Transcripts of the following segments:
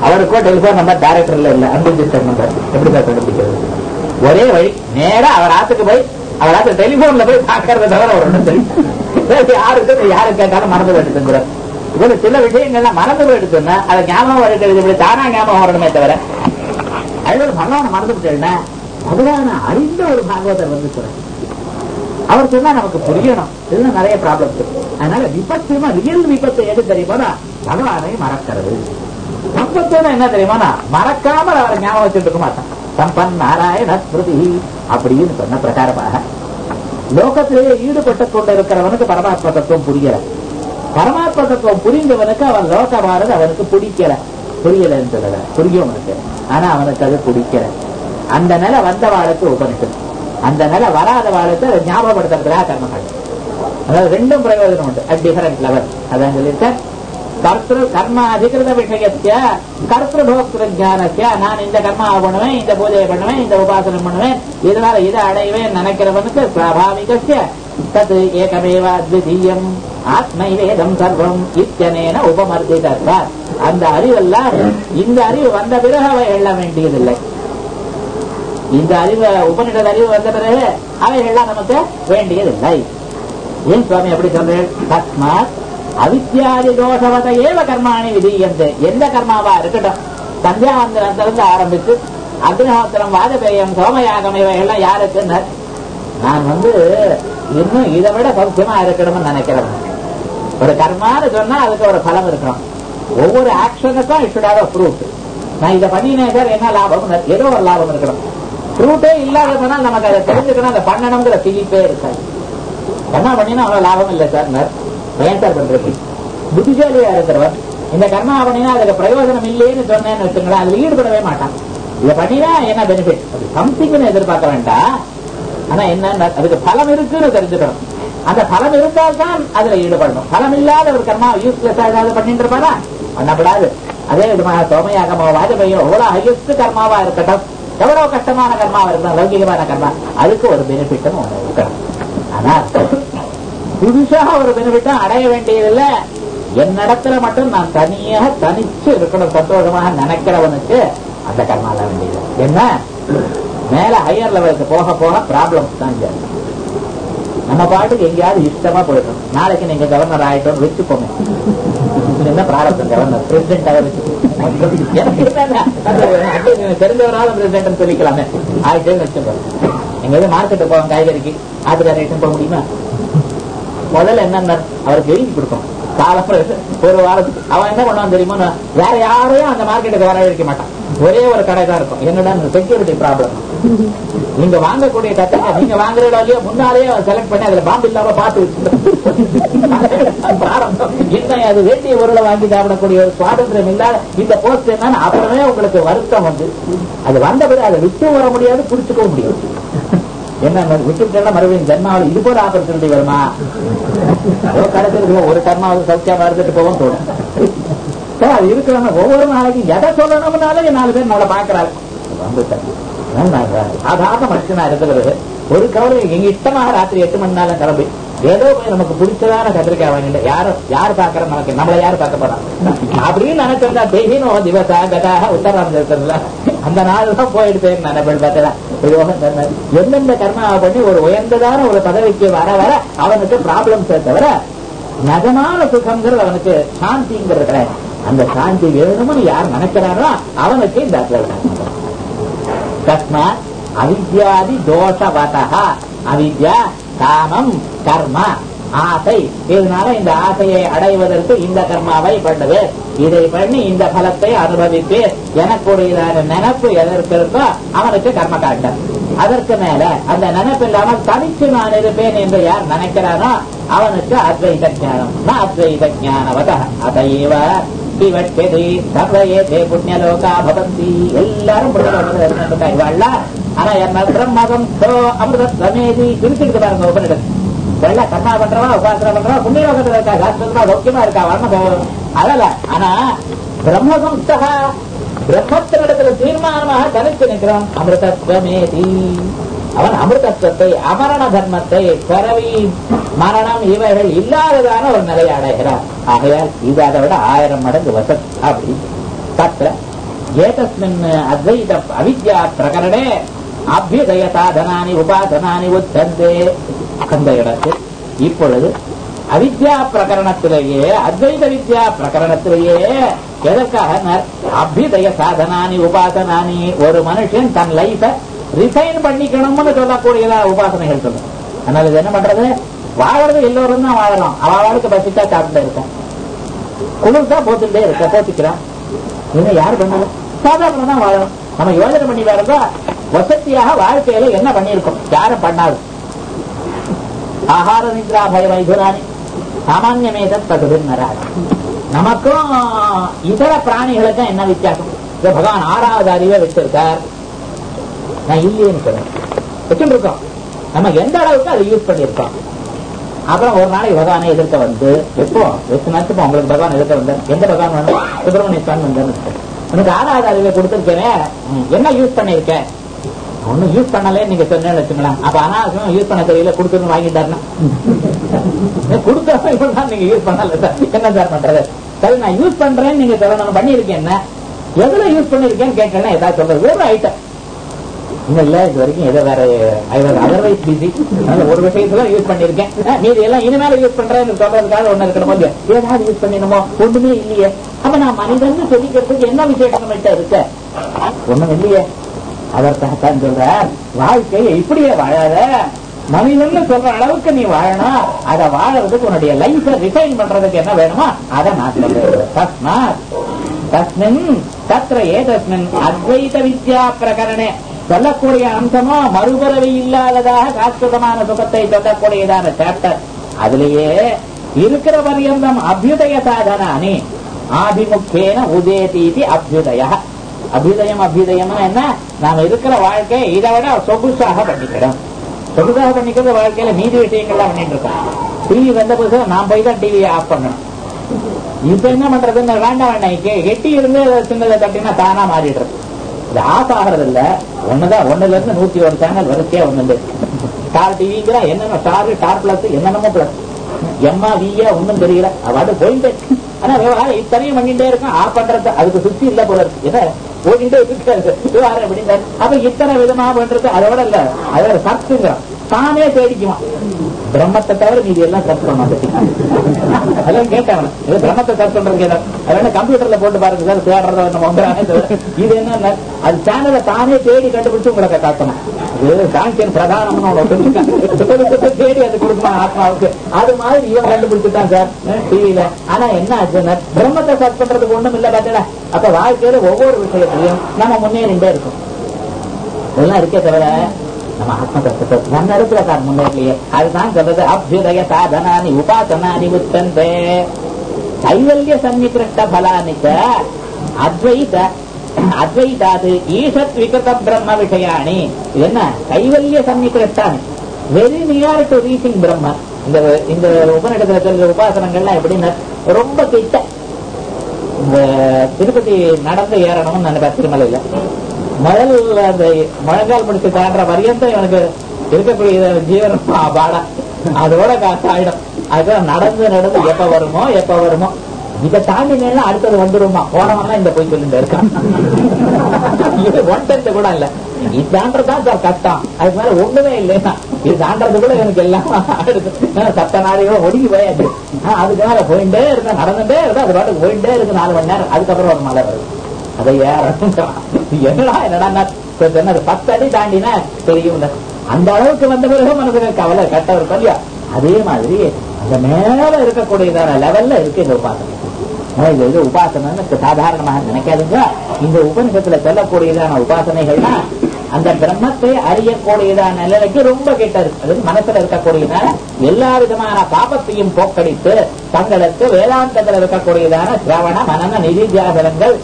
அவருக்கோ telephone number டைரக்டர்ல இல்ல unregistered number எப்படி sir கண்டுபிடிக்கிறது ஒரே வழி நேரா அவர் ஆத்துக்கு போய் அவர் ஆத்து டெலிபோன்ல போய் பாக்குறத தவிர அவர் ஒன்றும் தெரியும் யாருக்கு யாரு கேட்டாலும் மறந்து போயிடுங்கிறார் இதுல சில விஷயங்கள்லாம் மறந்து போயிடுச்சுன்னா அதை ஞாபகம் இருக்கிறது இப்படி தானா ஞாபகம் வரணுமே தவிர அதுல ஒரு பகவான் மறந்து விட்டேன்னா அதுதான் அறிந்த ஒரு பாகவதர் வந்து சொல்றேன் அவர் சொன்னா நமக்கு புரியணும் இதுல நிறைய ப்ராப்ளம் இருக்கு அதனால விபத்துமா ரியல் விபத்து எது தெரியுமா பகவானை மறக்கிறது சம்பத்துனா என்ன தெரியுமா மறக்காமல் அவரை ஞாபகம் வச்சுட்டு இருக்க மாட்டான் சம்பன் நாராயண ஸ்மிருதி அப்படின்னு சொன்ன பிரகாரமாக லோகத்திலேயே ஈடுபட்டு கொண்டிருக்கிறவனுக்கு பரமாத்ம தத்துவம் புரியல பரமாத்ம தத்துவம் புரிந்தவனுக்கு அவன் லோகமானது அவனுக்கு பிடிக்கல புரியலன்னு சொல்லல புரியும் அவனுக்கு ஆனா அவனுக்கு அது பிடிக்கல அந்த நிலை வந்தவாளுக்கு உபனிஷத்து அந்த நிலை வராத வாளுக்கு அதை ஞாபகப்படுத்துறதுக்காக கர்மங்கள் அதாவது ரெண்டும் பிரயோஜனம் உண்டு அட் டிஃபரண்ட் லெவல் அதான் சொல்லியிருக்கேன் கர்த்திரு கர்ம அதிகிருத விஷயத்திய கர்த்திருபோக்திரு ஞானத்திய நான் இந்த கர்மாவை பண்ணுவேன் இந்த பூஜையை பண்ணுவேன் இந்த உபாசனம் பண்ணுவேன் இதனால இதை அடைவேன் நினைக்கிறவனுக்கு சுவாபாவிகசிய தது ஏகமேவ அத்விதீயம் ஆத்மை வேதம் சர்வம் இத்தனேன உபமர்த்தித்தார் அந்த அறிவெல்லாம் இந்த அறிவு வந்த பிறகு அவை எண்ண வேண்டியதில்லை இந்த அறிவு உபநிடத அறிவு வந்த பிறகு அவைகள்லாம் நமக்கு வேண்டியதில்லை ஏன் சுவாமி அப்படி சொல்றேன் தஸ்மாத் அவித்யாதி தோஷவத ஏவ கர்மாணி விதீயந்து எந்த கர்மாவா இருக்கட்டும் சந்தியாவந்தனத்திலிருந்து ஆரம்பிச்சு அக்னிஹோத்திரம் வாஜபேயம் சோமயாகம் இவைகள்லாம் யாருக்குன்னு நான் வந்து இன்னும் இதை விட சௌக்கியமா இருக்கணும்னு நினைக்கிறேன் ஒரு கர்மான்னு சொன்னா அதுக்கு ஒரு பலம் இருக்கணும் ஒவ்வொரு ஆக்ஷனுக்கும் இஷ்டாக ஃப்ரூட் நான் இதை பண்ணினேன் சார் என்ன லாபம் ஏதோ ஒரு லாபம் இருக்கணும் ஃப்ரூட்டே இல்லாததுனா நமக்கு அதை தெரிஞ்சுக்கணும் அதை பண்ணணுங்கிற பிலிப்பே இருக்காது என்ன பண்ணினா அவ்வளவு லாபம் இல்லை சார் ஏன் சார் பண்றது புத்திசாலியா இருக்கிறவர் இந்த கர்மா பண்ணினா அதுக்கு பிரயோஜனம் இல்லைன்னு சொன்னேன்னு வச்சுங்களேன் அதுல ஈடுபடவே மாட்டான் இதை பண்ணினா என்ன பெனிஃபிட் அது சம்திங்னு எதிர்பார்க்க வேண்டாம் ஆனா என்ன அதுக்கு பலம் இருக்குன்னு தெரிஞ்சுக்கணும் அந்த பலம் இருந்தால்தான் அதுல ஈடுபடணும் பலம் இல்லாத ஒரு கர்மா யூஸ்லெஸ் ஏதாவது பண்ணிட்டு இருப்பாரா பண்ணப்படாது அதே விதமாக சோமயாகமோ வாஜபேயோ எவ்வளவு ஹையஸ்ட் கர்மாவா இருக்கட்டும் எவ்வளவு கஷ்டமான கர்மாவா இருக்கட்டும் லௌகிகமான கர்மா அதுக்கு ஒரு பெனிஃபிட்டும் ஒண்ணு இருக்கணும் ஆனா புதுசாக ஒரு பெனிஃபிட்டும் அடைய வேண்டியதில்லை என்னிடத்துல மட்டும் நான் தனியாக தனிச்சு இருக்கணும் சந்தோஷமாக நினைக்கிறவனுக்கு அந்த கர்மா தான் வேண்டியது என்ன மேல ஹையர் லெவலுக்கு போக போக ப்ராப்ளம்ஸ் தான் ஜாஸ்தி நம்ம பாட்டுக்கு எங்கேயாவது இஷ்டமா போயிட்டோம் நாளைக்கு நீங்க கவர்னர் ஆயிட்டோம் வச்சுக்கோங்க என்ன பிராரத்தம் கவர்னர் பிரசிடென்டாக வச்சு தெரிஞ்சவராலும் பிரசிடென்ட் சொல்லிக்கலாமே ஆயிட்டேன்னு வச்சுக்கோங்க எங்க எது மார்க்கெட்டு போவோம் காய்கறிக்கு ஆட்டுக்கார ஐட்டம் போக முடியுமா முதல்ல என்ன அவருக்கு எழுதி கொடுக்கும் காலம் ஒரு வாரத்துக்கு அவன் என்ன பண்ணுவான் தெரியுமா வேற யாரையும் அந்த மார்க்கெட்டுக்கு வர வைக்க மாட்டான் ஒரே ஒரு கடை தான் இருக்கும் என்னடா செக்யூரிட்டி ப்ராப்ளம் நீங்க வாங்கக்கூடிய கட்டண நீங்க வாங்குற இல்லையோ முன்னாலேயே செலக்ட் பண்ணி அதுல பாம்பு இல்லாம பார்த்து பிராரம்பம் என்ன அது வேண்டிய பொருளை வாங்கி சாப்பிடக்கூடிய ஒரு சுவாதந்திரம் இல்லாத இந்த போஸ்ட் என்னன்னு அப்புறமே உங்களுக்கு வருத்தம் வந்து அது வந்த பிறகு அதை விட்டு வர முடியாது புடிச்சுக்கவும் முடியாது என்ன விட்டுட்டா மறுபடியும் ஜென்மாவில் இது போல ஆப்பர்ச்சுனிட்டி வருமா ஏதோ கிடைச்சிருக்கு ஒரு கர்மாவது சௌக்கியமா இருந்துட்டு போவோம் தோணும் அது இருக்கிறவங்க ஒவ்வொரு நாளைக்கும் எதை சொல்லணும்னாலும் நாலு பேர் நம்மளை பாக்குறாங்க சாதாரண மனுஷனா இருக்கிறது ஒரு கவலை எங்க இஷ்டமாக ராத்திரி எட்டு மணி நேரம் கிளம்பி ஏதோ போய் நமக்கு பிடிச்சதான கத்திரிக்காய் வாங்கிட்டு யாரும் யார் பாக்குற நமக்கு நம்மள யாரு பார்க்க போறாங்க அப்படின்னு நினைச்சிருந்தா தெய்வீனோ திவசா கதாக உத்தரம் இருக்கிறதுல அந்த நாள் தான் போயிட்டு நினைப்பேன் பார்த்தா எந்தெந்த கர்மாவை பண்ணி ஒரு உயர்ந்ததான ஒரு பதவிக்கு வர வர அவனுக்கு ப்ராப்ளம்ஸ் தவிர நகமான சுகங்கிறது அவனுக்கு சாந்திங்கிறது கிடையாது அந்த சாந்தி வேணும்னு யார் நினைக்கிறாரோ அவனுக்கு இந்த அத்வைதம் தஸ்மாத் அவித்யாதி தோஷவதா அவித்யா காமம் கர்ம ஆசை இதனால இந்த ஆசையை அடைவதற்கு இந்த கர்மாவை பண்ணுது இதை பண்ணி இந்த பலத்தை அனுபவித்து எனக்குடையதான நினப்பு எதற்கு இருக்கோ அவனுக்கு கர்ம காட்டம் அதற்கு மேல அந்த நினைப்பு இல்லாமல் தனிச்சு நான் இருப்பேன் என்று யார் நினைக்கிறானோ அவனுக்கு அத்வைத ஜானம் அத்வைத ஜானவத அதைவ விவட்சதி சர்வயேதே புண்ணியலோகா பவந்தி எல்லாரும் புண்ணியலோகத்தில் இருந்துட்டா இவாள்ல ஆனா என்ன பிரம்மகம் சோ அமிர்த சமேதி பிரிச்சுக்கிட்டு பாருங்க உபனிடம் வெள்ள கர்மா பண்றவா உபாசனை பண்றவா புண்ணியலோகத்துல இருக்கா சாஸ்திரமா சௌக்கியமா இருக்கா வர்ண போகும் அதல ஆனா பிரம்மசம்ஸ்தகா பிரம்மத்தினிடத்துல தீர்மானமாக தனித்து நிற்கிறான் அமிர்தத்வமேதி அவன் அமிர்தத்துவத்தை அமரண தர்மத்தை பிறவி மரணம் இவைகள் இல்லாததான ஒரு நிலையை அடைகிறான் ஆகையால் இது அதை விட ஆயிரம் மடங்கு வசத் அப்படி தத்த ஏதஸ்மின் அத்வைத அவித்யா பிரகரணே அபியுதய சாதனானி உபாசனானி உத்தந்தே அந்த இடத்தில் இப்பொழுது அவித்யா பிரகரணத்திலேயே அத்வைத வித்யா பிரகரணத்திலேயே எதற்காக அபியுதய சாதனானி உபாசனானி ஒரு மனுஷன் தன் லைஃப ரிஃபைன் பண்ணிக்கணும்னு சொல்லக்கூடியதா உபாசனைகள் சொல்லும் அதனால இது என்ன பண்றது வாழறது எல்லோரும் தான் வாழலாம் அவளுக்கு பசித்தா சாப்பிட்டு இருக்கான் குளிர்தா போத்துட்டே இருக்க போத்திக்கிறான் இன்னும் யார் பண்ணணும் சாதாரண தான் வாழணும் நம்ம யோஜனை பண்ணி பாருங்க வசதியாக வாழ்க்கையில என்ன பண்ணியிருக்கோம் யாரும் பண்ணாது ஆகார நித்ரா பய வைகுராணி சாமான்யமேத தகுதின்னராக நமக்கும் இதர பிராணிகளுக்கும் என்ன வித்தியாசம் இந்த பகவான் ஆறாவது அறிவை வச்சிருக்கார் நான் இல்லையேன்னு சொல்றேன் வச்சுட்டு இருக்கோம் நம்ம எந்த அளவுக்கு அதை யூஸ் பண்ணியிருக்கோம் அப்புறம் ஒரு நாளைக்கு பகவானை எதிர்க்க வந்து எப்போ எட்டு நேரத்துக்கு உங்களுக்கு பகவான் எதிர்க்க வந்தார் எந்த பகவான் வந்து சுப்பிரமணிய சுவாமி வந்தார் உனக்கு ஆறாவது அறிவை கொடுத்திருக்கேன் என்ன யூஸ் பண்ணிருக்க ஒன்னும் யூஸ் பண்ணலே நீங்க சொன்னேன்னு வச்சுங்களேன் அப்ப அனாவசியம் யூஸ் பண்ண தெரியல கொடுக்கணும் வாங்கிட்டாருன்னா கொடுத்தா இவ்வளவு நீங்க யூஸ் பண்ணல சார் என்ன சார் பண்றது சரி நான் யூஸ் பண்றேன்னு நீங்க சொல்லணும் பண்ணிருக்கேன் என்ன எதுல யூஸ் பண்ணிருக்கேன்னு கேட்கணும் ஏதாவது சொல்றது ஒரு ஐட்டம் இன்னும் இல்ல இது வரைக்கும் ஏதோ வேற அதர்வைஸ் பிஸி ஒரு விஷயத்துல யூஸ் பண்ணிருக்கேன் மீதி எல்லாம் இனிமேல யூஸ் பண்றேன்னு சொல்றதுக்காக ஒண்ணு இருக்கணும் இல்லையா ஏதாவது யூஸ் பண்ணிடணுமோ ஒண்ணுமே இல்லையே அப்ப நான் மனிதன் சொல்லிக்கிறதுக்கு என்ன விசேஷம் நம்மகிட்ட இருக்க ஒண்ணும் இல்லையே அதற்காகத்தான் சொல்ற வாழ்க்கையை இப்படியே வாழாத மனிதன் சொல்ற அளவுக்கு நீ வாழணும் அதை வாழறதுக்கு உன்னுடைய லைஃப ரிஃபைன் பண்றதுக்கு என்ன வேணுமோ அதை நான் சொல்றேன் தஸ்மாத் தஸ்மின் தத்ர ஏதஸ்மின் அத்வைத வித்யா பிரகரணே சொல்லக்கூடிய அம்சமோ மறுபறவை இல்லாததாக சாஸ்வதமான சுகத்தை சொல்லக்கூடியதான சாப்டர் அதுலேயே இருக்கிற பரியந்தம் அபியுதய சாதனானி ஆதிமுக்கேன உதேதீதி அபியுதய அபியுதயம் அபியுதயம் என்ன நாம இருக்கிற வாழ்க்கையை இதை விட சொகுசாக பண்ணிக்கிறோம் சொகுசாக பண்ணிக்கிறது வாழ்க்கையில மீதி விஷயங்கள்லாம் பண்ணிட்டு இருக்கோம் டிவி வந்த புதுசு நான் போய் தான் டிவியை ஆஃப் பண்ணணும் இப்ப என்ன பண்றதுன்னு வேண்டாம் வேண்டாம் எட்டி இருந்து சின்னதை தட்டினா தானா மாறிடுறது இது ஆஃப் ஆகிறது இல்ல ஒண்ணுதான் ஒண்ணுல இருந்து நூத்தி ஒரு சேனல் வரிசையா ஒண்ணு ஸ்டார் டிவிங்கிற என்னென்ன ஸ்டார் ஸ்டார் பிளஸ் என்னென்னமோ பிளஸ் எம்மா வியா ஒண்ணும் தெரியல அவாடு போயிட்டு ஆனா விவகாரம் இத்தனையும் பண்ணிட்டே இருக்கும் ஆஃப் பண்றது அதுக்கு சுத்தி இல்ல போல இருக்கு என்ன ஓடிட்டே இருக்காது விவகாரம் எப்படின்னு அப்ப இத்தனை விதமா பண்றது அதோட இல்ல அதோட சத்துங்கிறான் தானே தேடிக்குவான் பிரம்மத்தை தவிர மீதி எல்லாம் சர்ச் பண்ண மாட்டேன் அதெல்லாம் கேட்டவன் இது பிரம்மத்தை சர்ச் பண்றதுக்கு ஏதாவது அது வேணா கம்ப்யூட்டர்ல போட்டு பாருங்க சார் தேடுறத நம்ம வந்து இது என்ன அது சேனலை தானே தேடி கண்டுபிடிச்சு உங்களுக்கு காட்டணும் இது சாங்கியன் பிரதானம்னு தேடி அது கொடுக்கணும் ஆத்மாவுக்கு அது மாதிரி இவன் கண்டுபிடிச்சுட்டான் சார் டிவியில ஆனா என்ன ஆச்சுன்னா பிரம்மத்தை சர்ச் பண்றதுக்கு ஒண்ணும் இல்ல பாத்தீங்களா அப்ப வாழ்க்கையில ஒவ்வொரு விஷயத்திலையும் நம்ம முன்னேறிண்டே இருக்கும் இதெல்லாம் இருக்கே தவிர நம்ம ஆத்ம தத்துவத்தை நம்ம இடத்துல சார் முன்னேறலையே அதுதான் சொல்றது அபியுதய சாதனானி உபாசனானி உத்தந்தே கைவல்ய சன்னிகிருஷ்ட பலானி அத்வைத அத்வைதாது ஈஷத் விகத பிரம்ம விஷயாணி இது என்ன கைவல்ய சன்னிகிருஷ்டானி very near to reaching Brahma இந்த இந்த உபநிடத்துல சொல்ற உபாசனங்கள்லாம் எப்படின்னா ரொம்ப கிட்ட இந்த திருப்பதி நடந்து ஏறணும்னு நினைப்பேன் திருமலையில மழல் அந்த மழைக்கால் முடிச்சு தாண்டுற பரியந்தம் இவனுக்கு இருக்கக்கூடிய ஜீவனம் பாடா அதோட காசு ஆயிடும் அதுதான் நடந்து நடந்து எப்ப வருமோ எப்ப வருமோ இதை தாண்டினா அடுத்தது வந்துருமா போனவன் இந்த போய் சொல்லிட்டு இருக்கான் இது ஒன் டென்த் கூட இல்ல இது தாண்டதான் சார் கஷ்டம் அதுக்கு மேல ஒண்ணுமே இல்லைன்னா இது தாண்டறது கூட எனக்கு எல்லாம் சத்த நாளையும் ஒடுங்கி போயாச்சு அதுக்கு மேல போயிட்டே இருந்தா நடந்துட்டே இருந்தா அது பாட்டுக்கு போயிட்டே இருக்கு நாலு மணி நேரம் அதுக்கப்புறம் ஒரு மழை வருது அதை ஏறணும் என்னடா என்னடா சொன்னது பத்து அடி தாண்டினா தெரியும் அந்த அளவுக்கு வந்த பிறகு மனசுக்கு கவலை கட்டவர் இல்லையா அதே மாதிரி அந்த மேல இருக்கக்கூடியதான லெவல்ல இருக்கு இந்த உபாசனை இது இது உபாசனைன்னு சாதாரணமாக நினைக்காதுங்க இந்த உபனிஷத்துல சொல்லக்கூடியதான உபாசனைகள்னா அந்த பிரம்மத்தை அறியக்கூடியதான நிலைக்கு ரொம்ப கிட்ட இருக்கு அது மனசுல இருக்கக்கூடியதான எல்லா விதமான பாபத்தையும் போக்கடித்து தங்களுக்கு வேதாந்தத்தில் இருக்கக்கூடியதான சிரவண மனன நிதித்தியாசனங்கள்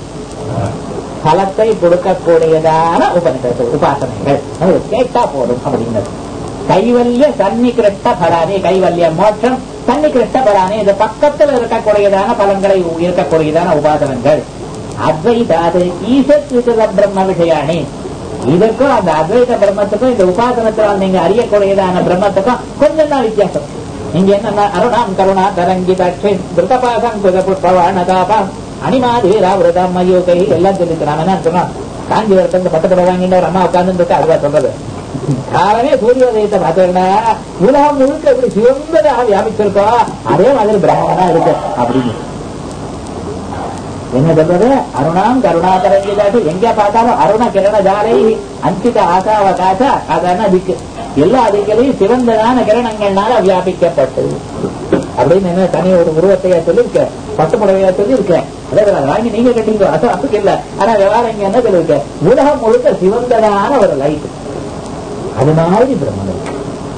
பலத்தை கொடுக்கக்கூடியதான உபனிஷத்து உபாசனைகள் அது கேட்டா போதும் அப்படிங்கிறது கைவல்ய சன்னிகிருஷ்ட பலானி கைவல்ய மோட்சம் சன்னிகிருஷ்ட பலானி இது பக்கத்தில் இருக்கக்கூடியதான பலன்களை இருக்கக்கூடியதான உபாசனங்கள் அத்வைதாது ஈசத் பிரம்ம விஷயாணி இதுக்கும் அந்த அத்வைத பிரம்மத்துக்கும் இந்த உபாசனத்தினால் நீங்க அறியக்கூடியதான பிரம்மத்துக்கும் கொஞ்சம் தான் வித்தியாசம் நீங்க என்ன அருணாம் கருணா தரங்கி தட்சி திருதபாசம் புதபுஷ்பவாணதாபம் அனிமாதீரா விரதம் மயூகை எல்லாம் சொல்லிட்டு நாம என்ன சொன்னோம் காஞ்சிபுரத்துல பட்டு படம் வாங்கிட்டு ஒரு அம்மா உட்கார்ந்து இருக்கு அதுவா சொல்றது காலமே சூரியோதயத்தை பார்த்தீங்கன்னா உலகம் முழுக்க எப்படி சிவந்ததாக வியாபிச்சிருக்கோ அதே மாதிரி பிராமணா இருக்கு அப்படின்னு என்ன சொல்றது அருணாம் கருணாகரங்கிதாட்டு எங்க பார்த்தாலும் அருண கிரண ஜாலை அந்தித ஆசாவகாச அதான திக்கு எல்லா திக்கிலையும் சிறந்ததான கிரணங்கள்னால வியாபிக்கப்பட்டது அப்படின்னு என்ன தனி ஒரு உருவத்தையா சொல்லியிருக்க பட்டு புடவையா சொல்லியிருக்கேன் அதே போல அதை வாங்கி நீங்க கட்டிங்க அது அதுக்கு இல்ல ஆனா விவகாரம் இங்க என்ன சொல்லியிருக்க உலகம் முழுக்க சிவந்ததான ஒரு லைட் அது மாதிரி பிரம்மன் இருக்கு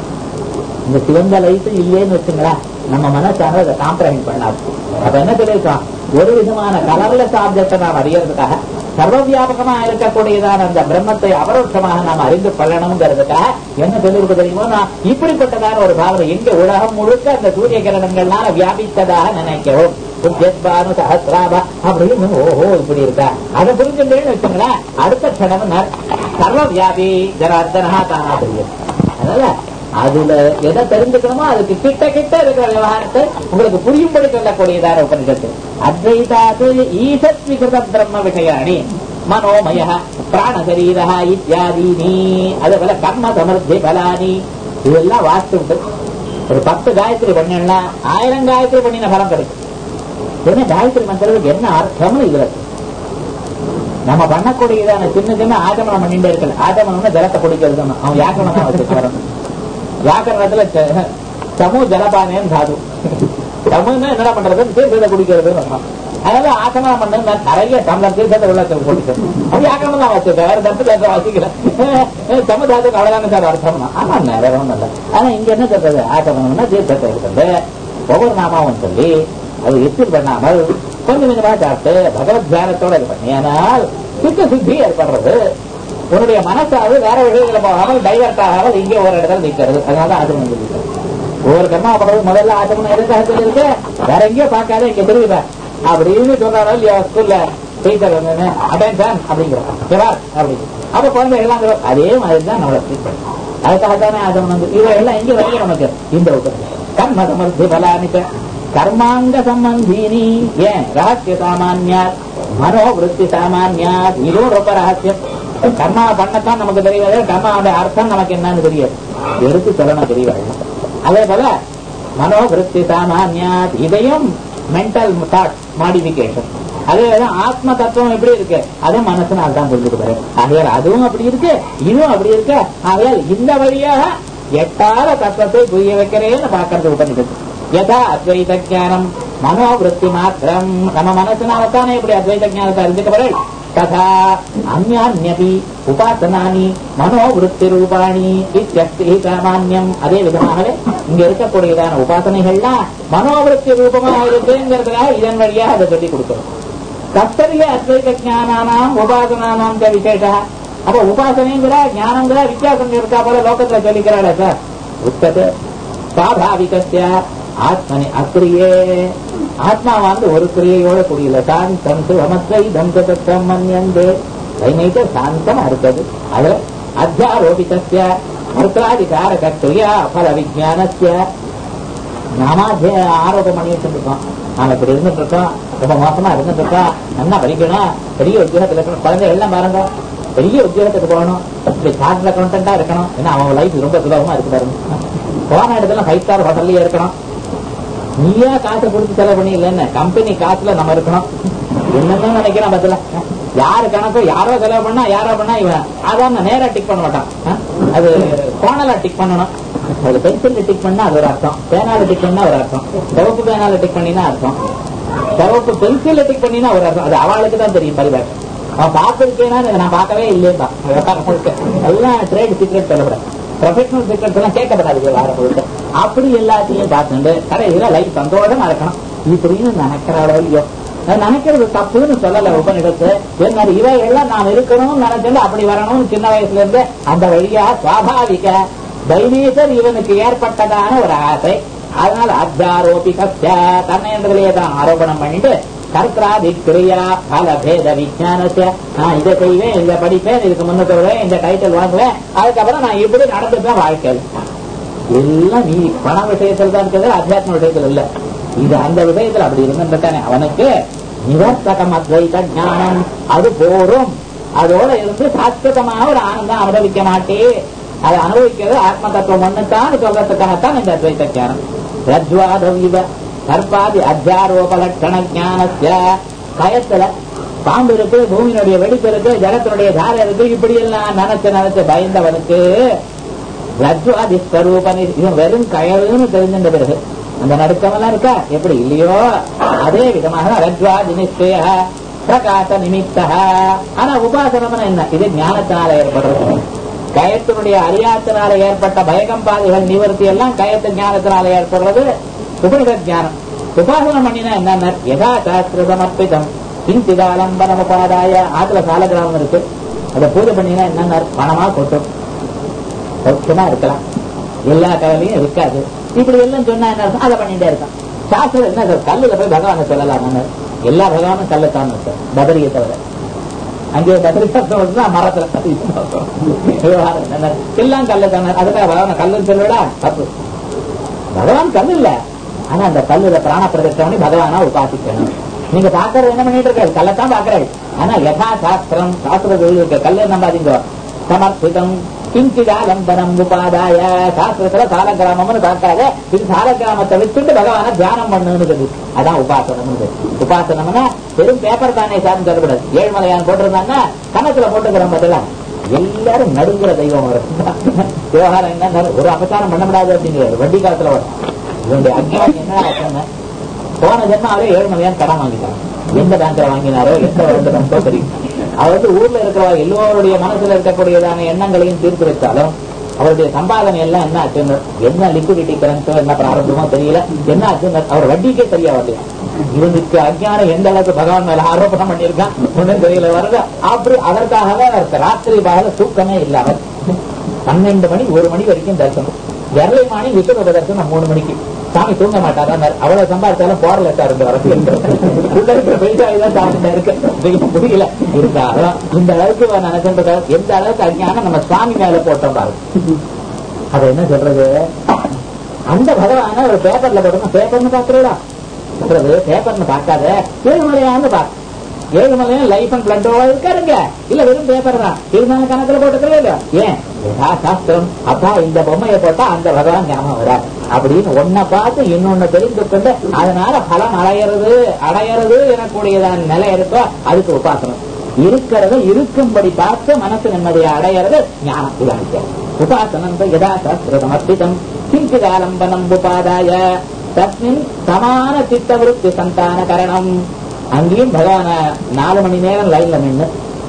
இந்த சிவந்த லைட் இல்லையேன்னு வச்சுங்களேன் நம்ம மனசான அதை காம்ப்ரஹெண்ட் பண்ணாது அப்ப என்ன சொல்லியிருக்கான் ஒரு விதமான கலர்லெஸ் ஆப்ஜெக்டை நாம் அறியறதுக்காக சர்வ வியாபகமா இருக்கக்கூடியதான அந்த பிரம்மத்தை அபரோட்சமாக நாம் அறிந்து கொள்ளணுங்கிறதுக்காக என்ன சொல்லிருக்கு தெரியுமோ நான் இப்படிப்பட்டதான ஒரு பாவனை எங்க உலகம் முழுக்க அந்த சூரிய கிரணங்கள்னால வியாபித்ததாக நினைக்கவும் உத்யத்பானு சஹசிராபா அப்படின்னு ஓஹோ இப்படி இருக்கா அதை புரிஞ்சுட்டேன்னு வச்சுங்களேன் அடுத்த க்ஷணம் சர்வ வியாபி ஜனார்தனா தானா தெரியும் அதனால அதுல எதை தெரிஞ்சுக்கணுமோ அதுக்கு கிட்ட கிட்ட இருக்கிற விவகாரத்தை உங்களுக்கு புரியும்படி சொல்லக்கூடியதான உபனிஷத்து அத்வைதாது ஈசத் விகிருத பிரம்ம விஷயாணி மனோமய பிராணசரீர இத்தியாதீனி அதே போல கர்ம சமர்த்தி பலானி இதெல்லாம் வாஸ்து ஒரு பத்து காயத்ரி பண்ணா ஆயிரம் காயத்ரி பண்ணின பலம் கிடைக்கும் என்ன காயத்ரி மந்திரத்துக்கு என்ன அர்த்தம்னு இதுல இருக்கு. நம்ம பண்ணக்கூடியதான சின்ன சின்ன ஆகமனம் பண்ணிட்டே இருக்கல ஆகமனம்னா ஜலத்தை குடிக்கிறது அவன் யாக்கமனம் தான் வச்சுட்டு வரணும் வியாக்கரணத்துல ச- சமு ஜலபானேன்னு தாது சமுன்னா என்ன பண்றது தீர்த்தத்தை குடிக்கிறதுன்னு அர்த்தம். அதனால ஆசனம் பண்ணது நான் நிறைய டம்ளர் தீர்த்தத்தை உள்ள போட்டுக்கிறேன் அது ஆக்கணும் தான் வச்சிருக்கேன் வேற தப்பு ஏதோ வச்சுக்கிறேன் சமு தாத்துக்கு அவ்வளவுதானே சார் அர்த்தம்னா ஆமா வேற ஒண்ணும் இல்லை ஆனா இங்க என்ன சொல்றது ஆக்கணும்னா தீர்த்தத்தை இருக்கிறது ஒவ்வொரு நாமாவும் சொல்லி அது எச்சில் பண்ணாமல் கொஞ்சம் கொஞ்சமா சாப்பிட்டு பகவத் தியானத்தோட இது பண்ணியானால் சித்த சித்தி ஏற்படுறது உன்னுடைய மனசாவது வேற விஷயத்துல போகாமல் டைவர்ட் ஆகாமல் இங்கே ஒரு இடத்துல நிக்கிறது அதனால ஆசமம் சொல்லிருக்காரு ஒவ்வொரு கர்மா பண்றது முதல்ல ஆசமம் எதுக்காக சொல்லியிருக்கு வேற எங்கேயோ பார்க்காத இங்க திருவிழா அப்படின்னு சொன்னாலும் இல்லையா ஸ்கூல்ல டீச்சர் வந்து அட்டென்ஷன் அப்படிங்கிறோம் ஜவார் அப்படி அப்ப குழந்தை எல்லாம் சொல்லுவாங்க. அதே மாதிரி தான் நம்மளை ட்ரீட் பண்ணும் அதுக்காக தானே ஆசமம் வந்து இவ எல்லாம் எங்க வரைக்கும் நமக்கு இந்த உத்தரவு கர்ம சமர்த்தி பலானிக்க கர்மாங்க சம்பந்தீனி ஏன் ரகசிய சாமானியா மனோவிருத்தி சாமானியா இதுவும் ரொம்ப ரகசியம் கர்மா பண்ணத்தான் நமக்கு தெரியாது கர்மாவுடைய அர்த்தம் நமக்கு என்னன்னு தெரியாது எடுத்து சொல்லணும் தெரியவாங்க அதே போல மனோவிருத்தி சாமானியா இதையும் மென்டல் தாட் மாடிபிகேஷன் அதே போல ஆத்ம தத்துவம் எப்படி இருக்கு அதுவும் மனசுனால தான் புரிஞ்சுக்கிறாரு ஆகையால் அதுவும் அப்படி இருக்கு இதுவும் அப்படி இருக்கு ஆகையால் இந்த வழியாக எட்டாத தத்துவத்தை புரிய வைக்கிறேன்னு பார்க்கறது உபநிஷத்து யதா அத்வைத ஞானம் மனோவிருத்தி மாத்திரம் நம்ம மனசுனால்தானே இப்படி அத்வைத ஞானத்தை அறிஞ்சுக்கப்படுறேன் ததா அந்யான்யபி உபாசனானி மனோவிருத்தி ரூபாணி இத்தியஸ்தி சாமான்யம் அதே விதமாகவே இங்க இருக்கக்கூடியதான உபாசனைகள்லாம் மனோவிருத்தி ரூபமா இருக்குங்கிறதுக்காக இதன் வழியாக அதை சொல்லி கொடுக்கிறோம் கர்த்தரிய அத்வைத ஞானானாம் உபாசனானாம் ச விசேஷா அப்ப உபாசனைங்கிற ஞானங்கிற வித்தியாசம் இருக்கா போல லோகத்துல சொல்லிக்கிறாளே சார் உத்தது சுவாபாவிகஸ்ய ஆத்மனி அக்கிரியே ஆத்மாவானது ஒரு கிரியையோட கூடியல சாந்தம் சுவமத்வை தம்சதத்தம் மன்யந்தே வைநைத்த சாந்தமா இருக்குது அதுல அத்தியாரோபிதஸ்ய மருத்தாதிகாரக கிரியா பல விஜயானஸ்ய நாம ஆரோப்பம் பண்ணிட்டு இருக்கோம் நாம இப்படி இருந்துட்டு இருக்கோம் ரொம்ப மோசமா இருந்துட்டு இருக்கோம் நல்லா படிக்கணும் பெரிய உத்தியோகத்துல இருக்கணும் குழந்தை எல்லாம் பாருங்க பெரிய உத்தியோகத்துக்கு போகணும் இப்படி சார்ட்ல கண்டென்ட்டா இருக்கணும் ஏன்னா அவன் லைஃப் ரொம்ப சுலபமா இருக்கு பாருங்க போன இடத்துல ஃபைவ் ஸ்டார் ஹோட்டல்லயே இருக்கணும் நீயா காசை கொடுத்து செலவு பண்ணி இல்லைன்னு கம்பெனி காசுல நம்ம இருக்கணும் என்னன்னு நினைக்கிறான் பதில யாரு கணக்கோ யாரோ செலவு பண்ணா யாரோ பண்ணா இவன் அதான் நேரா டிக் பண்ண மாட்டான் ஆ? அது கோணலா டிக் பண்ணணும் அது பென்சில் டிக் பண்ணா அது ஒரு அர்த்தம் பேனால டிக் பண்ணா ஒரு அர்த்தம் சிவப்பு பேனால டிக் பண்ணினா அர்த்தம் சிவப்பு பென்சில் டிக் பண்ணினா ஒரு அர்த்தம் அது அவளுக்கு தான் தெரியும் பரிபாஷம் அவன் பார்த்திருக்கேனா இதை நான் பார்க்கவே இல்லையா எல்லாம் ட்ரேட் சீக்ரெட் சொல்லப்படாது ப்ரொஃபஷனல் சீக்ரெட்ஸ் எல்லாம் கேட்கப்படாது வார முழுக்க அப்படி எல்லாத்தையும் பார்த்துட்டு கடைசியில லைஃப் சந்தோஷமா இருக்கணும் இப்படின்னு நினைக்கிறாளோ இல்லையோ அது நினைக்கிறது தப்புன்னு சொல்லல உபநிடத்து என்ன இவ எல்லாம் நாம் இருக்கணும்னு நினைச்சது அப்படி வரணும்னு சின்ன வயசுல இருந்து அந்த வழியா சுவாபாவிக தைனீசர் இவனுக்கு ஏற்பட்டதான ஒரு ஆசை அதனால அத்தியாரோபிகஸ்ய தன்னையந்திரலையே தான் ஆரோபணம் பண்ணிட்டு கர்த்தாதி கிரியா பல பேத விஜயானத்தை நான் இதை செய்வேன் இதை படிப்பேன் இதுக்கு முன்னுக்கு வருவேன் இந்த டைட்டில் வாங்குவேன் அதுக்கப்புறம் நான் இப்படி நடந்துதான் வாழ்க்கையில் எல்லாம் நீ பண விஷயத்தில் தான் இருக்கிறது அத்தியாத்ம விஷயத்தில் இல்ல இது அந்த விஷயத்துல அப்படி இருந்துட்டானே அவனுக்கு நிவர்த்தகம் அத்வைத ஞானம் அது போரும் அதோட இருந்து சாஸ்வதமாக ஒரு ஆனந்தம் அனுபவிக்க மாட்டே அதை அனுபவிக்கிறது ஆத்ம தத்துவம் ஒண்ணுத்தான் சொல்றதுக்காகத்தான் இந்த அத்வைத ஞானம் ரஜ்வாதவிவ கற்பாதி அத்தியாரோப லட்சண ஞானஸ்ய கயத்துல பாம்பு இருக்கு பூமியினுடைய வெடிப்பு இருக்கு ஜலத்தினுடைய தாரை இருக்கு இப்படி எல்லாம் நினைச்சு நினைச்சு பயந்தவனுக்கு ரஜ்வாதி ஸ்வரூபனி இவன் வெறும் கயவுன்னு தெரிஞ்சின்ற பிறகு அந்த நடுக்கமெல்லாம் இருக்கா எப்படி இல்லையோ அதே விதமாக ரஜ்வாதி நிச்சய பிரகாச நிமித்த ஆனா உபாசனம்னா என்ன இது ஞானத்தினால ஏற்படுறது கயத்தினுடைய அறியாத்தினால ஏற்பட்ட பயகம்பாதிகள் நிவர்த்தி எல்லாம் கயத்து ஞானத்தினால ஏற்படுறது உபனிஷத் ஞானம் உபாசனம் பண்ணினா என்ன யதா சாஸ்திர சமர்ப்பிதம் கிஞ்சிதாலம்பனம் உபாதாய ஆத்துல சால கிராமம் இருக்கு அதை பூஜை பண்ணினா என்ன பணமா கொட்டும் சௌக்கியமா இருக்கலாம் எல்லா கவலையும் இருக்காது இப்படி எல்லாம் சொன்னா என்ன அர்த்தம்? அதை பண்ணிட்டே இருக்கான் சாஸ்திரம் என்ன சார் கல்லுல போய் பகவானை சொல்லலாம் எல்லா பகவானும் கல்லுத்தான் சார் பதரியை தவிர அங்கே பதரி சத்தம் வந்து மரத்துல விவகாரம் என்ன? எல்லாம் கல்லு தானே அதுக்காக பகவான கல்லுன்னு சொல்லடா தப்பு பகவான் கல்லு இல்ல ஆனா அந்த கல்லுல பிராண பிரதிஷ்டம் பண்ணி பகவானா உபாசிக்கணும் நீங்க பாக்குறது என்ன பண்ணிட்டு இருக்காரு கல்லத்தான் பாக்குறாரு ஆனா யதா சாஸ்திரம் சாஸ்திரத்தில் இருக்க கல்லு நம்பாதீங்க சமர்ப்பிதம் கிஞ்சிதாலம்பரம் உபாதாய சாஸ்திரத்துல சால கிராமம்னு பார்க்காத இது சால கிராமத்தை வச்சுட்டு பகவான தியானம் பண்ணுன்னு சொல்லி அதான் உபாசனம் உபாசனம்னா வெறும் பேப்பர் தானே சார்ந்து சொல்லக்கூடாது ஏழ்மலையான் போட்டிருந்தாங்கன்னா கணக்குல போட்டுக்கிறோம் பதிலா எல்லாரும் நடுங்குற தெய்வம் வரும் விவகாரம் என்ன ஒரு அபச்சாரம் பண்ண முடியாது அப்படிங்கிறாரு வட்டி காலத்துல வரும் இவனுடைய அஜ்ஞானம் என்ன ஆச்சுன்னா, போன ஜென்மாவே ஏழுமலையான் கடன் வாங்கிட்டான் எந்த பேங்க்ல வாங்கினாரோ எந்த வருடத்தோ தெரியும் அவர் வந்து ஊர்ல இருக்கிற எல்லோருடைய மனசுல இருக்கக்கூடியதான எண்ணங்களையும் தீர்த்து வச்சாலும் அவருடைய சம்பாதனை எல்லாம் என்ன ஆச்சுன்னு என்ன லிக்விடிட்டி கரன்ஸோ என்ன பிராரம்பமோ தெரியல என்ன ஆச்சுன்னு அவர் வட்டிக்கே சரியா வரல இவனுக்கு அஜ்ஞானம் எந்த அளவுக்கு பகவான் மேல ஆரோபணம் பண்ணியிருக்கான் ஒண்ணும் தெரியல வருது அப்படி அதற்காகவே அவருக்கு ராத்திரி பகல தூக்கமே இல்லாம பன்னெண்டு மணி ஒரு மணி வரைக்கும் தரிசனம் எரளை மாணி விஸ்வரூப தரிசனம் மூணு மணிக்கு சாமி தூங்க மாட்டாரா அவ்வளவு சம்பாதிச்சாலும் போற லெட்டர் இருந்து அரசியல் பைசா இதான் சாமி இருக்கு இதுக்கு முடியல இருந்தாலும் இந்த அளவுக்கு இவன் நினைச்சிட்டு எந்த அளவுக்கு அஜ்ஞானம் நம்ம சுவாமி மேல போட்டோம் பாருங்க அது என்ன சொல்றது அந்த பகவான ஒரு பேப்பர்ல போட்டோம் பேப்பர்னு பாக்குறா சொல்றது பேப்பர்னு பார்க்காத ஏழுமலையான்னு பாக்க ஏழுமலையும் லைஃப் அண்ட் பிளட்டோட இருக்காருங்க இல்ல வெறும் பேப்பர் தான் இருந்தாலும் கணக்குல போட்டுக்கவே இல்ல ஏன் யதா சாஸ்திரம் அப்பா இந்த பொம்மையை போட்டா அந்த பகவான் ஞாபகம் வராது அப்படின்னு ஒன்ன பார்த்து இன்னொன்னு தெரிந்து கொண்டு அதனால பலம் அடையிறது அடையிறது எனக்கூடியதான நிலை இருக்கோ அதுக்கு உபாசனம் இருக்கிறத இருக்கும்படி பார்த்து மனசு நிம்மதியை அடையிறது ஞானம் இதானிக்க உபாசனம் யதா சாஸ்திரம் அர்ப்பிதம் கிஞ்சிதாலம்பனம் உபாதாய தஸ்மின் சமான சித்தவிருத்தி சந்தான கரணம் அங்கேயும் பகவான நாலு மணி நேரம் லைன்ல நின்று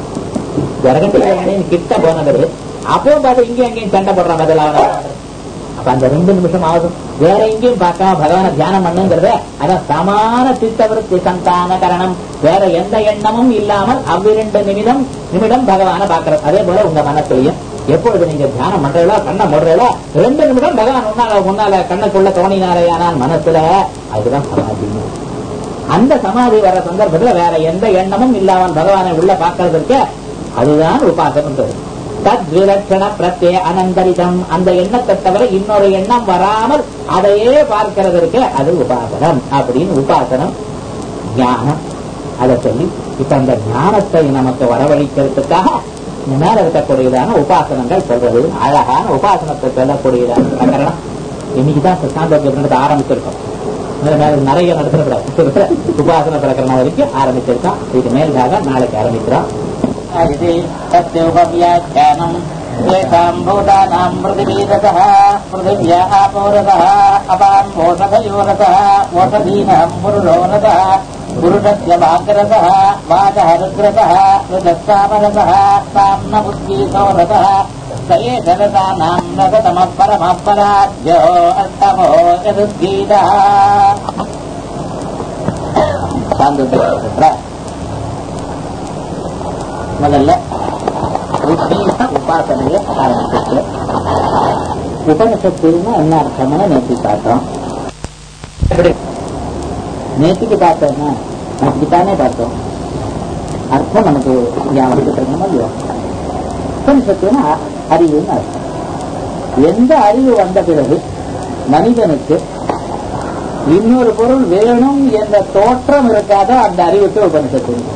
ஜரகண்டி கிட்ட போனது அப்போ பார்த்து இங்கேயும் அங்கேயும் சண்டை போடுறான் பதிலாக அப்ப அந்த ரெண்டு நிமிஷம் ஆகும் வேற எங்கேயும் பார்க்காம பகவான தியானம் பண்ணுங்கிறத அதான் சமான சித்தவிருத்தி சந்தான கரணம் வேற எந்த எண்ணமும் இல்லாமல் அவ்விரண்டு நிமிடம் நிமிடம் பகவான பாக்குறது அதே போல உங்க மனசுலயும் எப்பொழுது நீங்க தியானம் பண்றீங்களோ கண்ணை மூடுறீங்களோ ரெண்டு நிமிடம் பகவான் முன்னால முன்னால கண்ணுக்குள்ள தோணினாரையானால் மனசுல அதுதான் சமாதி அந்த சமாதி வர சந்தர்ப்பத்துல வேற எந்த எண்ணமும் இல்லாமல் பகவானை உள்ள பார்க்கறதுக்கு அதுதான் உபாசனம் தத்விலட்சண பிரத்யே அனந்தரிதம் அந்த எண்ணத்தை தவிர இன்னொரு எண்ணம் வராமல் அதையே பார்க்கிறதற்கு அது உபாசனம் அப்படின்னு உபாசனம் ஞானம் அதை சொல்லி இப்ப அந்த ஞானத்தை நமக்கு வரவழைக்கிறதுக்காக இந்த மேல இருக்கக்கூடியதான உபாசனங்கள் சொல்றது அழகான உபாசனத்தை சொல்லக்கூடியதான பிரகரணம் இன்னைக்குதான் சாந்தோக்கிய ஆரம்பிச்சிருக்கோம் மேல நிறைய நடத்தக்கூடாது உபாசன பிரகரணம் வரைக்கும் ஆரம்பிச்சிருக்கோம் இதுக்கு மேலாக நாளைக்கு ஆரம்பிக்கிறோம் इति तस्योपव्याख्यानम् येषाम् भूतानाम् पृथिवीरतः पृथिव्या आपोरतः अपाम् ओषधयोरतः ओषधीनाम् पुरुषोरतः पुरुषस्य वाग्रतः वाचः रुद्रतः ऋतस्तामरतः साम्न बुद्धीसोरतः स एष रतानाम् रसतमः परमः पराज्यो अष्टमो यदुद्गीतः சாந்தோக்கிய முதல்ல உத்தீச உபாசனையை ஆரம்பிச்சு உபனிஷத்துன்னா என்ன அர்த்தம்னு நேற்று பார்த்தோம் நேற்றுக்கு பார்த்தோம்னா நேற்றுக்கு தானே பார்த்தோம் அர்த்தம் நமக்கு ஞாபகத்துக்கு இருக்கணும் இல்லையோ உபனிஷத்துனா அறிவுன்னு அர்த்தம் எந்த அறிவு வந்த பிறகு மனிதனுக்கு இன்னொரு பொருள் வேணும் என்ற தோற்றம் இருக்காதோ அந்த அறிவுக்கு உபனிஷத்து உண்டு.